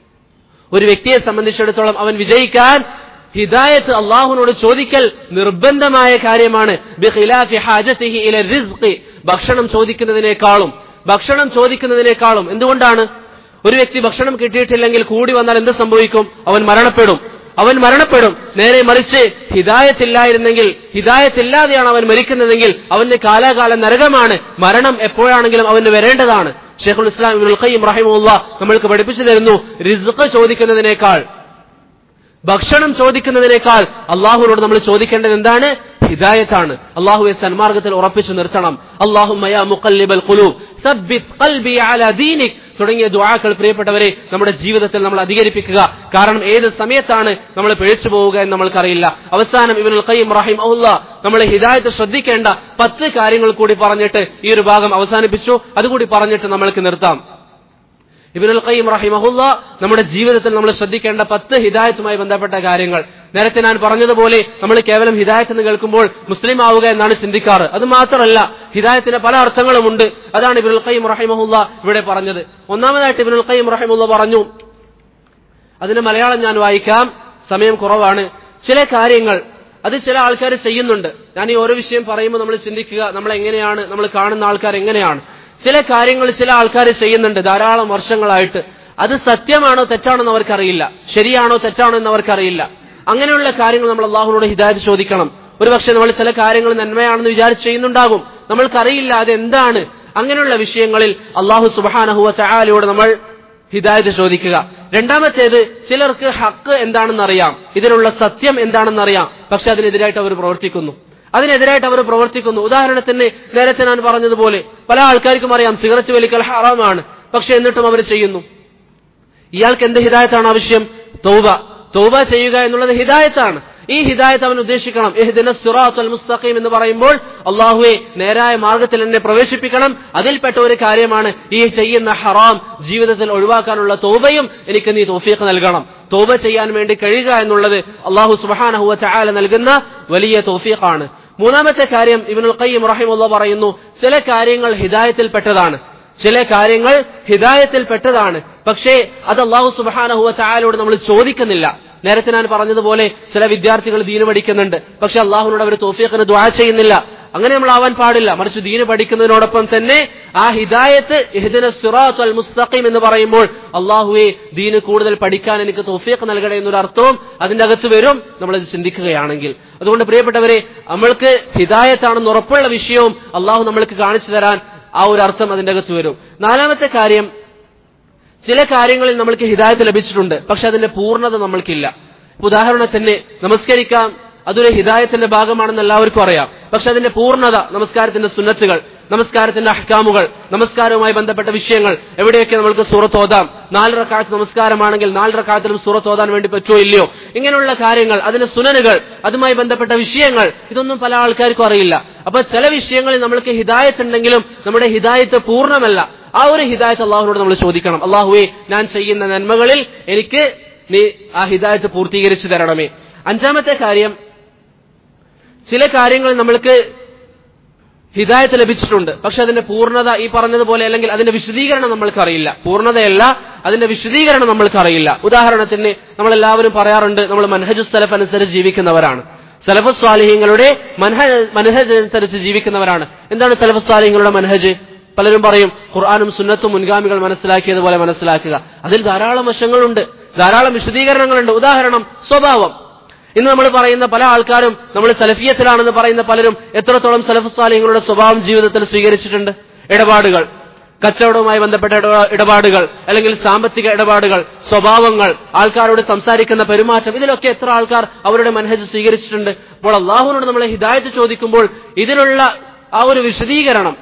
A: ഒരു വ്യക്തിയെ സംബന്ധിച്ചിടത്തോളം അവൻ വിജയിക്കാൻ ഹിദായത്ത് അള്ളാഹുവിനോട് ചോദിക്കൽ നിർബന്ധമായ കാര്യമാണ് ബിഖിലാഫി ഹാജത്തിഹി ഇല റിസ്ഖി ഭക്ഷണം ചോദിക്കുന്നതിനേക്കാളും ഭക്ഷണം ചോദിക്കുന്നതിനേക്കാളും എന്തുകൊണ്ടാണ് ഒരു വ്യക്തി ഭക്ഷണം കിട്ടിയിട്ടില്ലെങ്കിൽ കൂടി വന്നാൽ എന്ത് സംഭവിക്കും അവൻ മരണപ്പെടും അവൻ മരണപ്പെടും നേരെ മറിച്ച് ഹിദായത്തില്ലായിരുന്നെങ്കിൽ ഹിദായത്തില്ലാതെയാണ് അവൻ മരിക്കുന്നതെങ്കിൽ അവന്റെ കാലാകാലം നരകമാണ് മരണം എപ്പോഴാണെങ്കിലും അവന് വരേണ്ടതാണ് ഷെയ്ഖുൽ ഇസ്ലാം ഇബ്നുൽ ഖയ്യിം റഹിമുള്ള നമ്മൾക്ക് പഠിപ്പിച്ചു തരുന്നു റിസ്ഖ് ചോദിക്കുന്നതിനേക്കാൾ ഭക്ഷണം ചോദിക്കുന്നതിനേക്കാൾ അള്ളാഹുവിനോട് നമ്മൾ ചോദിക്കേണ്ടത് എന്താണ് ഹിദായത്താണ് അള്ളാഹുവെ സന്മാർഗത്തിൽ ഉറപ്പിച്ചു നിർത്തണം അള്ളാഹുമയ മുഖല്ലിബൽ ഖുലൂബ് സബ്ബിത് ഖൽബി അലാ ദീനിക് തുടങ്ങിയ ദുആക്കൾ പ്രിയപ്പെട്ടവരെ നമ്മുടെ ജീവിതത്തിൽ നമ്മൾ അധികരിപ്പിക്കുക കാരണം ഏത് സമയത്താണ് നമ്മൾ പിഴച്ചു പോവുക എന്ന് നമ്മൾക്കറിയില്ല അവസാനം ഇബ്നുൽ ഖയ്യിം റഹിമഹുല്ല നമ്മൾ ഹിദായത്ത് ശ്രദ്ധിക്കേണ്ട പത്ത് കാര്യങ്ങൾ കൂടി പറഞ്ഞിട്ട് ഈ ഒരു ഭാഗം അവസാനിപ്പിച്ചു അതുകൂടി പറഞ്ഞിട്ട് നമ്മൾക്ക് നിർത്താം ഇബിനുൽ ഖയ്യിം റഹിമഹുല്ല നമ്മുടെ ജീവിതത്തിൽ നമ്മൾ ശ്രദ്ധിക്കേണ്ട പത്ത് ഹിദായത്തുമായി ബന്ധപ്പെട്ട കാര്യങ്ങൾ നേരത്തെ ഞാൻ പറഞ്ഞതുപോലെ നമ്മൾ കേവലം ഹിദായത്ത് എന്ന് കേൾക്കുമ്പോൾ മുസ്ലിം ആവുക എന്നാണ് ചിന്തിക്കാറ് അത് മാത്രമല്ല ഹിദായത്തിന് പല അർത്ഥങ്ങളുമുണ്ട് അതാണ് ഇബിനുൽ ഖയ്യിം റഹിമഹുല്ല ഇവിടെ പറഞ്ഞത് ഒന്നാമതായിട്ട് ഇബിനുൽ ഖയ്യിം റഹിമുല്ല പറഞ്ഞു അതിന് മലയാളം ഞാൻ വായിക്കാം സമയം കുറവാണ് ചില കാര്യങ്ങൾ അത് ചില ആൾക്കാർ ചെയ്യുന്നുണ്ട് ഞാൻ ഈ ഓരോ വിഷയം പറയുമ്പോൾ നമ്മൾ ചിന്തിക്കുക നമ്മൾ എങ്ങനെയാണ് നമ്മൾ കാണുന്ന ആൾക്കാർ എങ്ങനെയാണ് ചില കാര്യങ്ങൾ ചില ആൾക്കാർ ചെയ്യുന്നുണ്ട് ധാരാളം വർഷങ്ങളായിട്ട് അത് സത്യമാണോ തെറ്റാണോ എന്ന് അവർക്കറിയില്ല ശരിയാണോ തെറ്റാണോ എന്ന് അവർക്കറിയില്ല അങ്ങനെയുള്ള കാര്യങ്ങൾ നമ്മൾ അള്ളാഹുനോട് ഹിദായത്ത് ചോദിക്കണം ഒരുപക്ഷെ നമ്മൾ ചില കാര്യങ്ങൾ നന്മയാണെന്ന് വിചാരിച്ച് ചെയ്യുന്നുണ്ടാകും നമ്മൾക്കറിയില്ല അത് എന്താണ് അങ്ങനെയുള്ള വിഷയങ്ങളിൽ അള്ളാഹു സുബാനഹുവ ചായാലയോട് നമ്മൾ ഹിദായത്ത് ചോദിക്കുക രണ്ടാമത്തേത് ചിലർക്ക് ഹക്ക് എന്താണെന്ന് അറിയാം ഇതിനുള്ള സത്യം എന്താണെന്ന് അറിയാം പക്ഷെ അതിനെതിരായിട്ട് അവർ പ്രവർത്തിക്കുന്നു അതിനെതിരായിട്ട് അവർ പ്രവർത്തിക്കുന്നു ഉദാഹരണത്തിന് നേരത്തെ ഞാൻ പറഞ്ഞതുപോലെ പല ആൾക്കാർക്കും അറിയാം സിഗരറ്റ് വലിക്കൽ ഹറാമാണ് പക്ഷെ എന്നിട്ടും അവർ ചെയ്യുന്നു ഇയാൾക്ക് എന്ത് ഹിദായത്താണ് ആവശ്യം തൗബ തൗബ ചെയ്യുക എന്നുള്ളത് ഹിദായത്താണ് ഈ ഹിദായത്ത് അവൻ ഉദ്ദേശിക്കണം എഹ്ദിന സിറാത്ത് അൽ മുസ്തഖീം എന്ന് പറയുമ്പോൾ അള്ളാഹുവെ നേരായ മാർഗത്തിൽ എന്നെ പ്രവേശിപ്പിക്കണം അതിൽപ്പെട്ട ഒരു കാര്യമാണ് ഈ ചെയ്യുന്ന ഹറാം ജീവിതത്തിൽ ഒഴിവാക്കാനുള്ള തോബയും എനിക്ക് നീ തോഫീഖ് നൽകണം തോബ ചെയ്യാൻ വേണ്ടി കഴിയുക എന്നുള്ളത് അള്ളാഹു സുബാനഹുവ ചായാല നൽകുന്ന വലിയ തോഫീഖാണ് മൂന്നാമത്തെ കാര്യം ഇബിനുൽ ഖയ്യിം റഹിമുള്ള പറയുന്നു ചില കാര്യങ്ങൾ ഹിദായത്തിൽപ്പെട്ടതാണ് ചില കാര്യങ്ങൾ ഹിദായത്തിൽ പെട്ടതാണ് പക്ഷേ അത് അള്ളാഹു സുബാനഹുവ ചായാലോട് നമ്മൾ ചോദിക്കുന്നില്ല നേരത്തെ ഞാൻ പറഞ്ഞതുപോലെ ചില വിദ്യാർത്ഥികൾ ദീന് പഠിക്കുന്നുണ്ട് പക്ഷെ അള്ളാഹുനോട് അവർ തോഫിയക്കിന് ദ്വാ ചെയ്യുന്നില്ല അങ്ങനെ നമ്മൾ ആവാൻ പാടില്ല മറിച്ച് ദീന് പഠിക്കുന്നതിനോടൊപ്പം തന്നെ ആ ഹിദായത്ത് ഇഹ്ദിന സിറാത്ത് അൽ മുസ്തഖീം എന്ന് പറയുമ്പോൾ അള്ളാഹുവെ ദീന് കൂടുതൽ പഠിക്കാൻ എനിക്ക് തോഫിയക്ക് നൽകണേ എന്നൊരു അർത്ഥവും അതിന്റെ അകത്ത് വരും നമ്മളത് ചിന്തിക്കുകയാണെങ്കിൽ അതുകൊണ്ട് പ്രിയപ്പെട്ടവരെ നമ്മൾക്ക് ഹിദായത്താണെന്ന് ഉറപ്പുള്ള വിഷയവും അള്ളാഹു നമ്മൾക്ക് കാണിച്ചു തരാൻ ആ ഒരു അർത്ഥം അതിന്റെ അകത്ത് വരും നാലാമത്തെ കാര്യം ചില കാര്യങ്ങളിൽ നമ്മൾക്ക് ഹിദായത്ത് ലഭിച്ചിട്ടുണ്ട് പക്ഷെ അതിന്റെ പൂർണ്ണത നമ്മൾക്കില്ല ഇപ്പൊ ഉദാഹരണത്തിന് നമസ്കരിക്കാം അതൊരു ഹിദായത്തിന്റെ ഭാഗമാണെന്ന് എല്ലാവർക്കും അറിയാം പക്ഷെ അതിന്റെ പൂർണ്ണത നമസ്കാരത്തിന്റെ സുന്നത്തുകൾ നമസ്കാരത്തിന്റെ അഹ്കാമുകൾ നമസ്കാരവുമായി ബന്ധപ്പെട്ട വിഷയങ്ങൾ എവിടെയൊക്കെ നമ്മൾക്ക് സൂറത്ത് ഓതാം നാല് റക്കാത്ത് നമസ്കാരമാണെങ്കിൽ നാല് റക്കാത്തിലും സൂറത്ത് ഓതാൻ വേണ്ടി പറ്റുമോ ഇല്ലയോ ഇങ്ങനെയുള്ള കാര്യങ്ങൾ അതിന്റെ സുനനുകൾ അതുമായി ബന്ധപ്പെട്ട വിഷയങ്ങൾ ഇതൊന്നും പല ആൾക്കാർക്കും അറിയില്ല അപ്പൊ ചില വിഷയങ്ങളിൽ നമ്മൾക്ക് ഹിദായത്ത് ഉണ്ടെങ്കിലും നമ്മുടെ ഹിദായത്ത് പൂർണ്ണമല്ല ആ ഒരു ഹിദായത്ത് അള്ളാഹുനോട് നമ്മൾ ചോദിക്കണം അള്ളാഹുവെ ഞാൻ ചെയ്യുന്ന നന്മകളിൽ എനിക്ക് നീ ആ ഹിദായത്ത് പൂർത്തീകരിച്ചു തരണമേ അഞ്ചാമത്തെ കാര്യം ചില കാര്യങ്ങൾ നമ്മൾക്ക് ഹിദായത്ത് ലഭിച്ചിട്ടുണ്ട് പക്ഷെ അതിന്റെ പൂർണ്ണത ഈ പറഞ്ഞതുപോലെ അല്ലെങ്കിൽ അതിന്റെ വിശദീകരണം നമ്മൾക്കറിയില്ല പൂർണ്ണതയല്ല അതിന്റെ വിശദീകരണം നമ്മൾക്കറിയില്ല ഉദാഹരണത്തിന് നമ്മൾ എല്ലാവരും പറയാറുണ്ട് നമ്മൾ മനഹജു സലഫ് അനുസരിച്ച് ജീവിക്കുന്നവരാണ് സലഫ് സ്വാലിഹ്യങ്ങളുടെ മനഹജ് മനഹജ് അനുസരിച്ച് ജീവിക്കുന്നവരാണ് എന്താണ് സലഫ് സ്വാലിഹ്യങ്ങളുടെ മനഹജ് പലരും പറയും ഖുർആാനും സുന്നത്തും മുൻഗാമികൾ മനസ്സിലാക്കിയതുപോലെ മനസ്സിലാക്കുക അതിൽ ധാരാളം വശങ്ങളുണ്ട് ധാരാളം വിശദീകരണങ്ങളുണ്ട് ഉദാഹരണം സ്വഭാവം ഇന്ന് നമ്മൾ പറയുന്ന പല ആൾക്കാരും നമ്മൾ സലഫിയത്തിലാണെന്ന് പറയുന്ന പലരും എത്രത്തോളം സലഫ് സാലിഹ്യങ്ങളുടെ സ്വഭാവം ജീവിതത്തിൽ സ്വീകരിച്ചിട്ടുണ്ട് ഇടപാടുകൾ കച്ചവടവുമായി ബന്ധപ്പെട്ട ഇടപാ- ഇടപാടുകൾ അല്ലെങ്കിൽ സാമ്പത്തിക ഇടപാടുകൾ സ്വഭാവങ്ങൾ ആൾക്കാരോട് സംസാരിക്കുന്ന പെരുമാറ്റം ഇതിലൊക്കെ എത്ര ആൾക്കാർ അവരുടെ മനഹജ് സ്വീകരിച്ചിട്ടുണ്ട് അപ്പോൾ അള്ളാഹുവിനോട് നമ്മളെ ഹിദായത്ത് ചോദിക്കുമ്പോൾ ഇതിനുള്ള ആ ഒരു വിശദീകരണം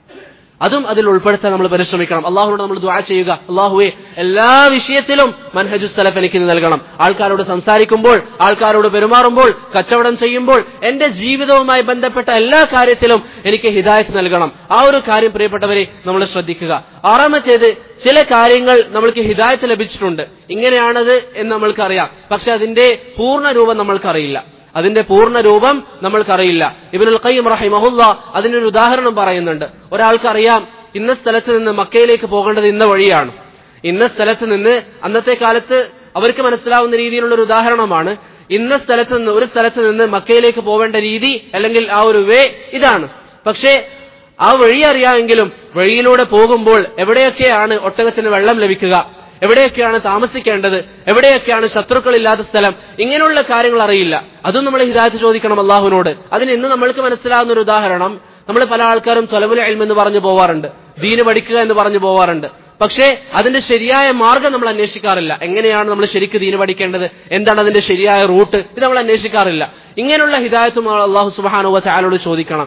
A: അതും അതിൽ ഉൾപ്പെടുത്താൻ നമ്മൾ പരിശ്രമിക്കണം അള്ളാഹുനോട് നമ്മൾ ദ്വാ ചെയ്യുക അള്ളാഹുവെ എല്ലാ വിഷയത്തിലും മൻഹജു സലഫ് എനിക്ക് നീ നൽകണം ആൾക്കാരോട് സംസാരിക്കുമ്പോൾ ആൾക്കാരോട് പെരുമാറുമ്പോൾ കച്ചവടം ചെയ്യുമ്പോൾ എന്റെ ജീവിതവുമായി ബന്ധപ്പെട്ട എല്ലാ കാര്യത്തിലും എനിക്ക് ഹിദായത്ത് നൽകണം ആ ഒരു കാര്യം പ്രിയപ്പെട്ടവരെ നമ്മൾ ശ്രദ്ധിക്കുക ആറാമത്തേത് ചില കാര്യങ്ങൾ നമ്മൾക്ക് ഹിദായത്ത് ലഭിച്ചിട്ടുണ്ട് ഇങ്ങനെയാണത് എന്ന് നമ്മൾക്കറിയാം പക്ഷെ അതിന്റെ പൂർണ്ണ രൂപം നമ്മൾക്കറിയില്ല അതിന്റെ പൂർണ്ണ രൂപം നമ്മൾക്കറിയില്ല ഇബിനുൽ ഖയ്യിം റഹിമഹുല്ല അതിനൊരു ഉദാഹരണം പറയുന്നുണ്ട് ഒരാൾക്കറിയാം ഇന്ന സ്ഥലത്ത് നിന്ന് മക്കയിലേക്ക് പോകേണ്ടത് ഇന്ന വഴിയാണ് ഇന്ന സ്ഥലത്ത് നിന്ന് അന്നത്തെ കാലത്ത് അവർക്ക് മനസ്സിലാവുന്ന രീതിയിലുള്ള ഒരു ഉദാഹരണമാണ് ഇന്ന സ്ഥലത്ത് നിന്ന് ഒരു സ്ഥലത്ത് നിന്ന് മക്കയിലേക്ക് പോവേണ്ട രീതി അല്ലെങ്കിൽ ആ ഒരു വേ ഇതാണ് പക്ഷേ ആ വഴി അറിയാമെങ്കിലും വഴിയിലൂടെ പോകുമ്പോൾ എവിടെയൊക്കെയാണ് ഒട്ടകത്തിന് വെള്ളം ലഭിക്കുക എവിടെയൊക്കെയാണ് താമസിക്കേണ്ടത് എവിടെയൊക്കെയാണ് ശത്രുക്കളില്ലാത്ത സ്ഥലം ഇങ്ങനെയുള്ള കാര്യങ്ങൾ അറിയില്ല അതും നമ്മൾ ഹിദായത്ത് ചോദിക്കണം അള്ളാഹുവിനോട് അതിന് ഇന്ന് നമ്മൾക്ക് മനസ്സിലാവുന്ന ഒരു ഉദാഹരണം നമ്മൾ പല ആൾക്കാരും തൊലമുല എൽം എന്ന് പറഞ്ഞു പോവാറുണ്ട് ദീന് പഠിക്കുക എന്ന് പറഞ്ഞു പോവാറുണ്ട് പക്ഷേ അതിന്റെ ശരിയായ മാർഗം നമ്മൾ അന്വേഷിക്കാറില്ല എങ്ങനെയാണ് നമ്മൾ ശരിക്ക് ദീന് പഠിക്കേണ്ടത് എന്താണ് അതിന്റെ ശരിയായ റൂട്ട് ഇത് നമ്മൾ അന്വേഷിക്കാറില്ല ഇങ്ങനെയുള്ള ഹിദായത്തും അള്ളാഹു സുബാനുവ ചാലോട് ചോദിക്കണം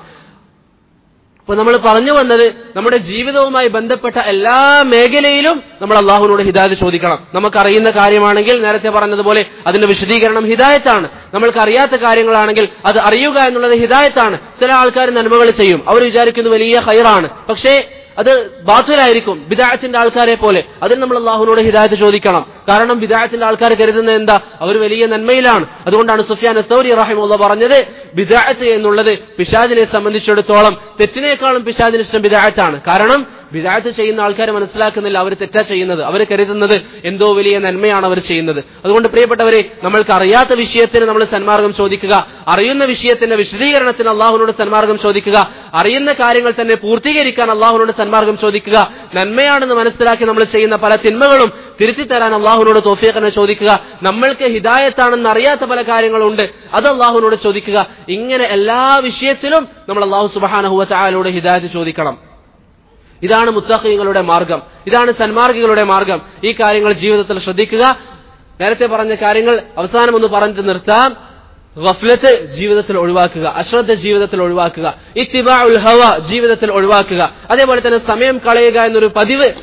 A: അപ്പൊ നമ്മൾ പറഞ്ഞു വന്നത് നമ്മുടെ ജീവിതവുമായി ബന്ധപ്പെട്ട എല്ലാ മേഖലയിലും നമ്മൾ അള്ളാഹുവിനോട് ഹിദായത്ത് ചോദിക്കണം നമുക്കറിയുന്ന കാര്യമാണെങ്കിൽ നേരത്തെ പറഞ്ഞതുപോലെ അതിന്റെ വിശദീകരണം ഹിദായത്താണ് നമ്മൾക്ക് അറിയാത്ത കാര്യങ്ങളാണെങ്കിൽ അത് അറിയുക എന്നുള്ളത് ഹിദായത്താണ് ചില ആൾക്കാർ നന്മകൾ ചെയ്യും അവർ വിചാരിക്കുന്നു വലിയ ഹൈറാണ് പക്ഷേ അത് ബാത്തുലായിരിക്കും ബിദായത്തിന്റെ ആൾക്കാരെ പോലെ അതിന് നമ്മൾ അള്ളാഹുവിനോട് ഹിദായത്ത് ചോദിക്കണം കാരണം ബിദായത്തിന്റെ ആൾക്കാർ കരുതുന്നത് എന്താ അവർ വലിയ നന്മയിലാണ് അതുകൊണ്ടാണ് സുഫിയാൻ സൗരി റഹിമുള്ള പറഞ്ഞത് ബിദായത്ത് എന്നുള്ളത് പിശാദിനെ സംബന്ധിച്ചിടത്തോളം തെറ്റിനേക്കാളും പിശാദിന് ഇഷ്ടം ബിദായത്താണ് കാരണം ബിദായത്ത് ചെയ്യുന്ന ആൾക്കാർ മനസ്സിലാക്കുന്നില്ല അവർ തെറ്റാ ചെയ്യുന്നത് അവർ കരുതുന്നത് എന്തോ വലിയ നന്മയാണ് അവർ ചെയ്യുന്നത് അതുകൊണ്ട് പ്രിയപ്പെട്ടവരെ നമ്മൾക്ക് അറിയാത്ത വിഷയത്തിന് നമ്മൾ സന്മാർഗം ചോദിക്കുക അറിയുന്ന വിഷയത്തിന്റെ വിശദീകരണത്തിന് അള്ളാഹുവിനോട് സന്മാർഗം ചോദിക്കുക അറിയുന്ന കാര്യങ്ങൾ തന്നെ പൂർത്തീകരിക്കാൻ അള്ളാഹുവിനോട് സന്മാർഗം ചോദിക്കുക നന്മയാണെന്ന് മനസ്സിലാക്കി നമ്മൾ ചെയ്യുന്ന പല തിന്മകളും തിരുത്തി തരാൻ അള്ളാഹുവിനോട് തോഫിയക്കനെ ചോദിക്കുക നമ്മൾക്ക് ഹിദായത്താണെന്ന് അറിയാത്ത പല കാര്യങ്ങളുണ്ട് അത് അള്ളാഹുവിനോട് ചോദിക്കുക ഇങ്ങനെ എല്ലാ വിഷയത്തിലും നമ്മൾ അള്ളാഹു സുബാനഹുവ ചായാലോട് ഹിദായത്ത് ചോദിക്കണം ഇതാണ് മുത്തഖീങ്ങളുടെ മാർഗം ഇതാണ് സന്മാർഗികളുടെ മാർഗം ഈ കാര്യങ്ങൾ ജീവിതത്തിൽ ശ്രദ്ധിക്കുക നേരത്തെ പറഞ്ഞ കാര്യങ്ങൾ അവസാനം ഒന്ന് പറഞ്ഞിട്ട് നിർത്താം ഗഫ്ലത്ത് ജീവിതത്തിൽ ഒഴിവാക്കുക അശ്രദ്ധ ജീവിതത്തിൽ ഒഴിവാക്കുക ഇത്തിബാ ഉൽ ഹവ ജീവിതത്തിൽ ഒഴിവാക്കുക അതേപോലെ തന്നെ സമയം കളയുക എന്നൊരു പതിവ്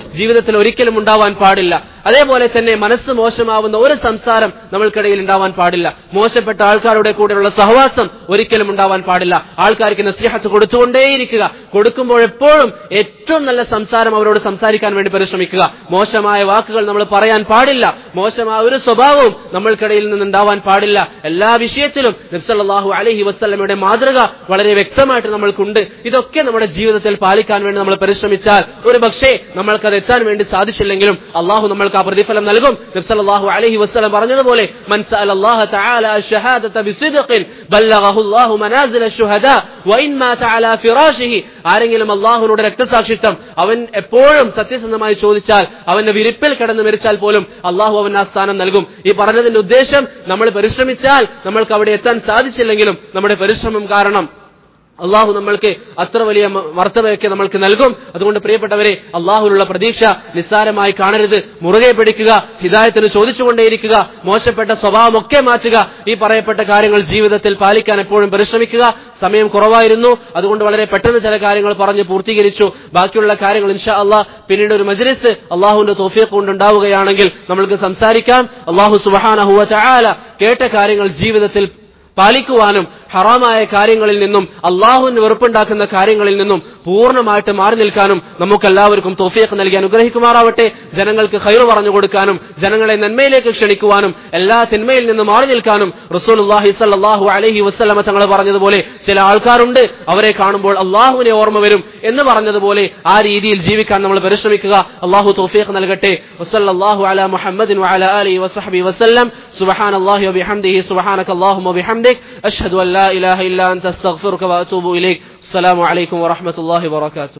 A: ജീവിതത്തിൽ ഒരിക്കലും ഉണ്ടാവാൻ പാടില്ല അതേപോലെ തന്നെ മനസ്സ് മോശമാവുന്ന ഒരു സംസാരം നമ്മൾക്കിടയിൽ ഉണ്ടാവാൻ പാടില്ല മോശപ്പെട്ട ആൾക്കാരുടെ കൂടെയുള്ള സഹവാസം ഒരിക്കലും ഉണ്ടാവാൻ പാടില്ല ആൾക്കാർക്ക് നസ്ലിഹത്ത് കൊടുത്തുകൊണ്ടേയിരിക്കുക കൊടുക്കുമ്പോൾ എപ്പോഴും ഏറ്റവും നല്ല സംസാരം അവരോട് സംസാരിക്കാൻ വേണ്ടി പരിശ്രമിക്കുക മോശമായ വാക്കുകൾ നമ്മൾ പറയാൻ പാടില്ല മോശമായ ഒരു സ്വഭാവവും നമ്മൾക്കിടയിൽ നിന്ന് ഉണ്ടാവാൻ പാടില്ല എല്ലാ വിഷയത്തിലും നബ്സല്ലാഹു അലഹി വസ്ലമയുടെ മാതൃക വളരെ വ്യക്തമായിട്ട് നമ്മൾക്കുണ്ട് ഇതൊക്കെ നമ്മുടെ ജീവിതത്തിൽ പാലിക്കാൻ വേണ്ടി നമ്മൾ പരിശ്രമിച്ചാൽ ഒരു പക്ഷേ നമ്മൾക്കത് എത്താൻ വേണ്ടി സാധിച്ചില്ലെങ്കിലും അള്ളാഹു നമ്മൾക്ക് ആ പ്രതിഫലം നൽകും നബ്സല്ലാഹു അലഹി വസ്ലം പറഞ്ഞതുപോലെ മൻസഅല അല്ലാഹ തആല അഷ്ഹദത ബിസിദ്ഖിൻ ബല്ലഗഹു അല്ലാഹു മനാസില അഷ്ഹദാ വഇൻ മാത അലാ ഫിറാഷിഹി ആരെങ്കിലും അള്ളാഹുവിനോട് രക്തസാക്ഷിത്വം അവൻ എപ്പോഴും സത്യസന്ധമായി ചോദിച്ചാൽ അവന്റെ വിരിപ്പിൽ കിടന്ന് മരിച്ചാൽ പോലും അള്ളാഹു അവൻ ആ സ്ഥാനം നൽകും ഈ പറഞ്ഞതിന്റെ ഉദ്ദേശം നമ്മൾ പരിശ്രമിച്ചാൽ നമ്മൾക്ക് അവിടെ എത്താൻ സാധിച്ചില്ലെങ്കിലും നമ്മുടെ പരിശ്രമം കാരണം അള്ളാഹു നമ്മൾക്ക് അത്ര വലിയ മർത്തവയൊക്കെ നമ്മൾക്ക് നൽകും അതുകൊണ്ട് പ്രിയപ്പെട്ടവരെ അള്ളാഹുലുള്ള പ്രതീക്ഷ നിസ്സാരമായി കാണരുത് മുറുകെ പിടിക്കുക ഹിദായത്തിന് ചോദിച്ചുകൊണ്ടേയിരിക്കുക മോശപ്പെട്ട സ്വഭാവമൊക്കെ മാറ്റുക ഈ പറയപ്പെട്ട കാര്യങ്ങൾ ജീവിതത്തിൽ പാലിക്കാൻ എപ്പോഴും പരിശ്രമിക്കുക സമയം കുറവായിരുന്നു അതുകൊണ്ട് വളരെ പെട്ടെന്ന് ചില കാര്യങ്ങൾ പറഞ്ഞ് പൂർത്തീകരിച്ചു ബാക്കിയുള്ള കാര്യങ്ങൾ ഇൻഷാ അള്ളാഹ് പിന്നീട് ഒരു മജ്ലിസ് അള്ളാഹുവിന്റെ തോഫിയൊക്കെ കൊണ്ടുണ്ടാവുകയാണെങ്കിൽ നമ്മൾക്ക് സംസാരിക്കാം അള്ളാഹു സുബഹാനഹുവ ചായാല കേട്ട കാര്യങ്ങൾ ജീവിതത്തിൽ പാലിക്കുവാനും ഹറാമായ കാര്യങ്ങളിൽ നിന്നും അള്ളാഹുവിന് വെറുപ്പുണ്ടാക്കുന്ന കാര്യങ്ങളിൽ നിന്നും പൂർണ്ണമായിട്ട് മാറി നിൽക്കാനും നമുക്കെല്ലാവർക്കും തോഫിയൊക്കെ നൽകി അനുഗ്രഹിക്കുമാറാവട്ടെ ജനങ്ങൾക്ക് ഹൈറ് പറഞ്ഞു കൊടുക്കാനും ജനങ്ങളെ നന്മയിലേക്ക് ക്ഷണിക്കുവാനും എല്ലാ തിന്മയിൽ നിന്ന് മാറി നിൽക്കാനും റസൂലുല്ലാഹി സല്ലാഹു അലഹി വസ്ലമ തങ്ങൾ പറഞ്ഞതുപോലെ ചില ആൾക്കാരുണ്ട് അവരെ കാണുമ്പോൾ അള്ളാഹുവിനെ ഓർമ്മ വരും എന്ന് പറഞ്ഞതുപോലെ ആ രീതിയിൽ ജീവിക്കാൻ നമ്മൾ പരിശ്രമിക്കുക അള്ളാഹു തോഫിയൊക്കെ നൽകട്ടെ വസല്ലാഹു അല മുഹമ്മദിൻ വഅല അലി വസഹബി വസല്ലം സുബഹാൻ അള്ളാഹു വബിഹംദിഹി സുബഹാനക അല്ലാഹുമ്മ വബിഹംദിക് أشهد أن لا إله إلا أنت استغفرك وأتوب إليك السلام عليكم ورحمة الله وبركاته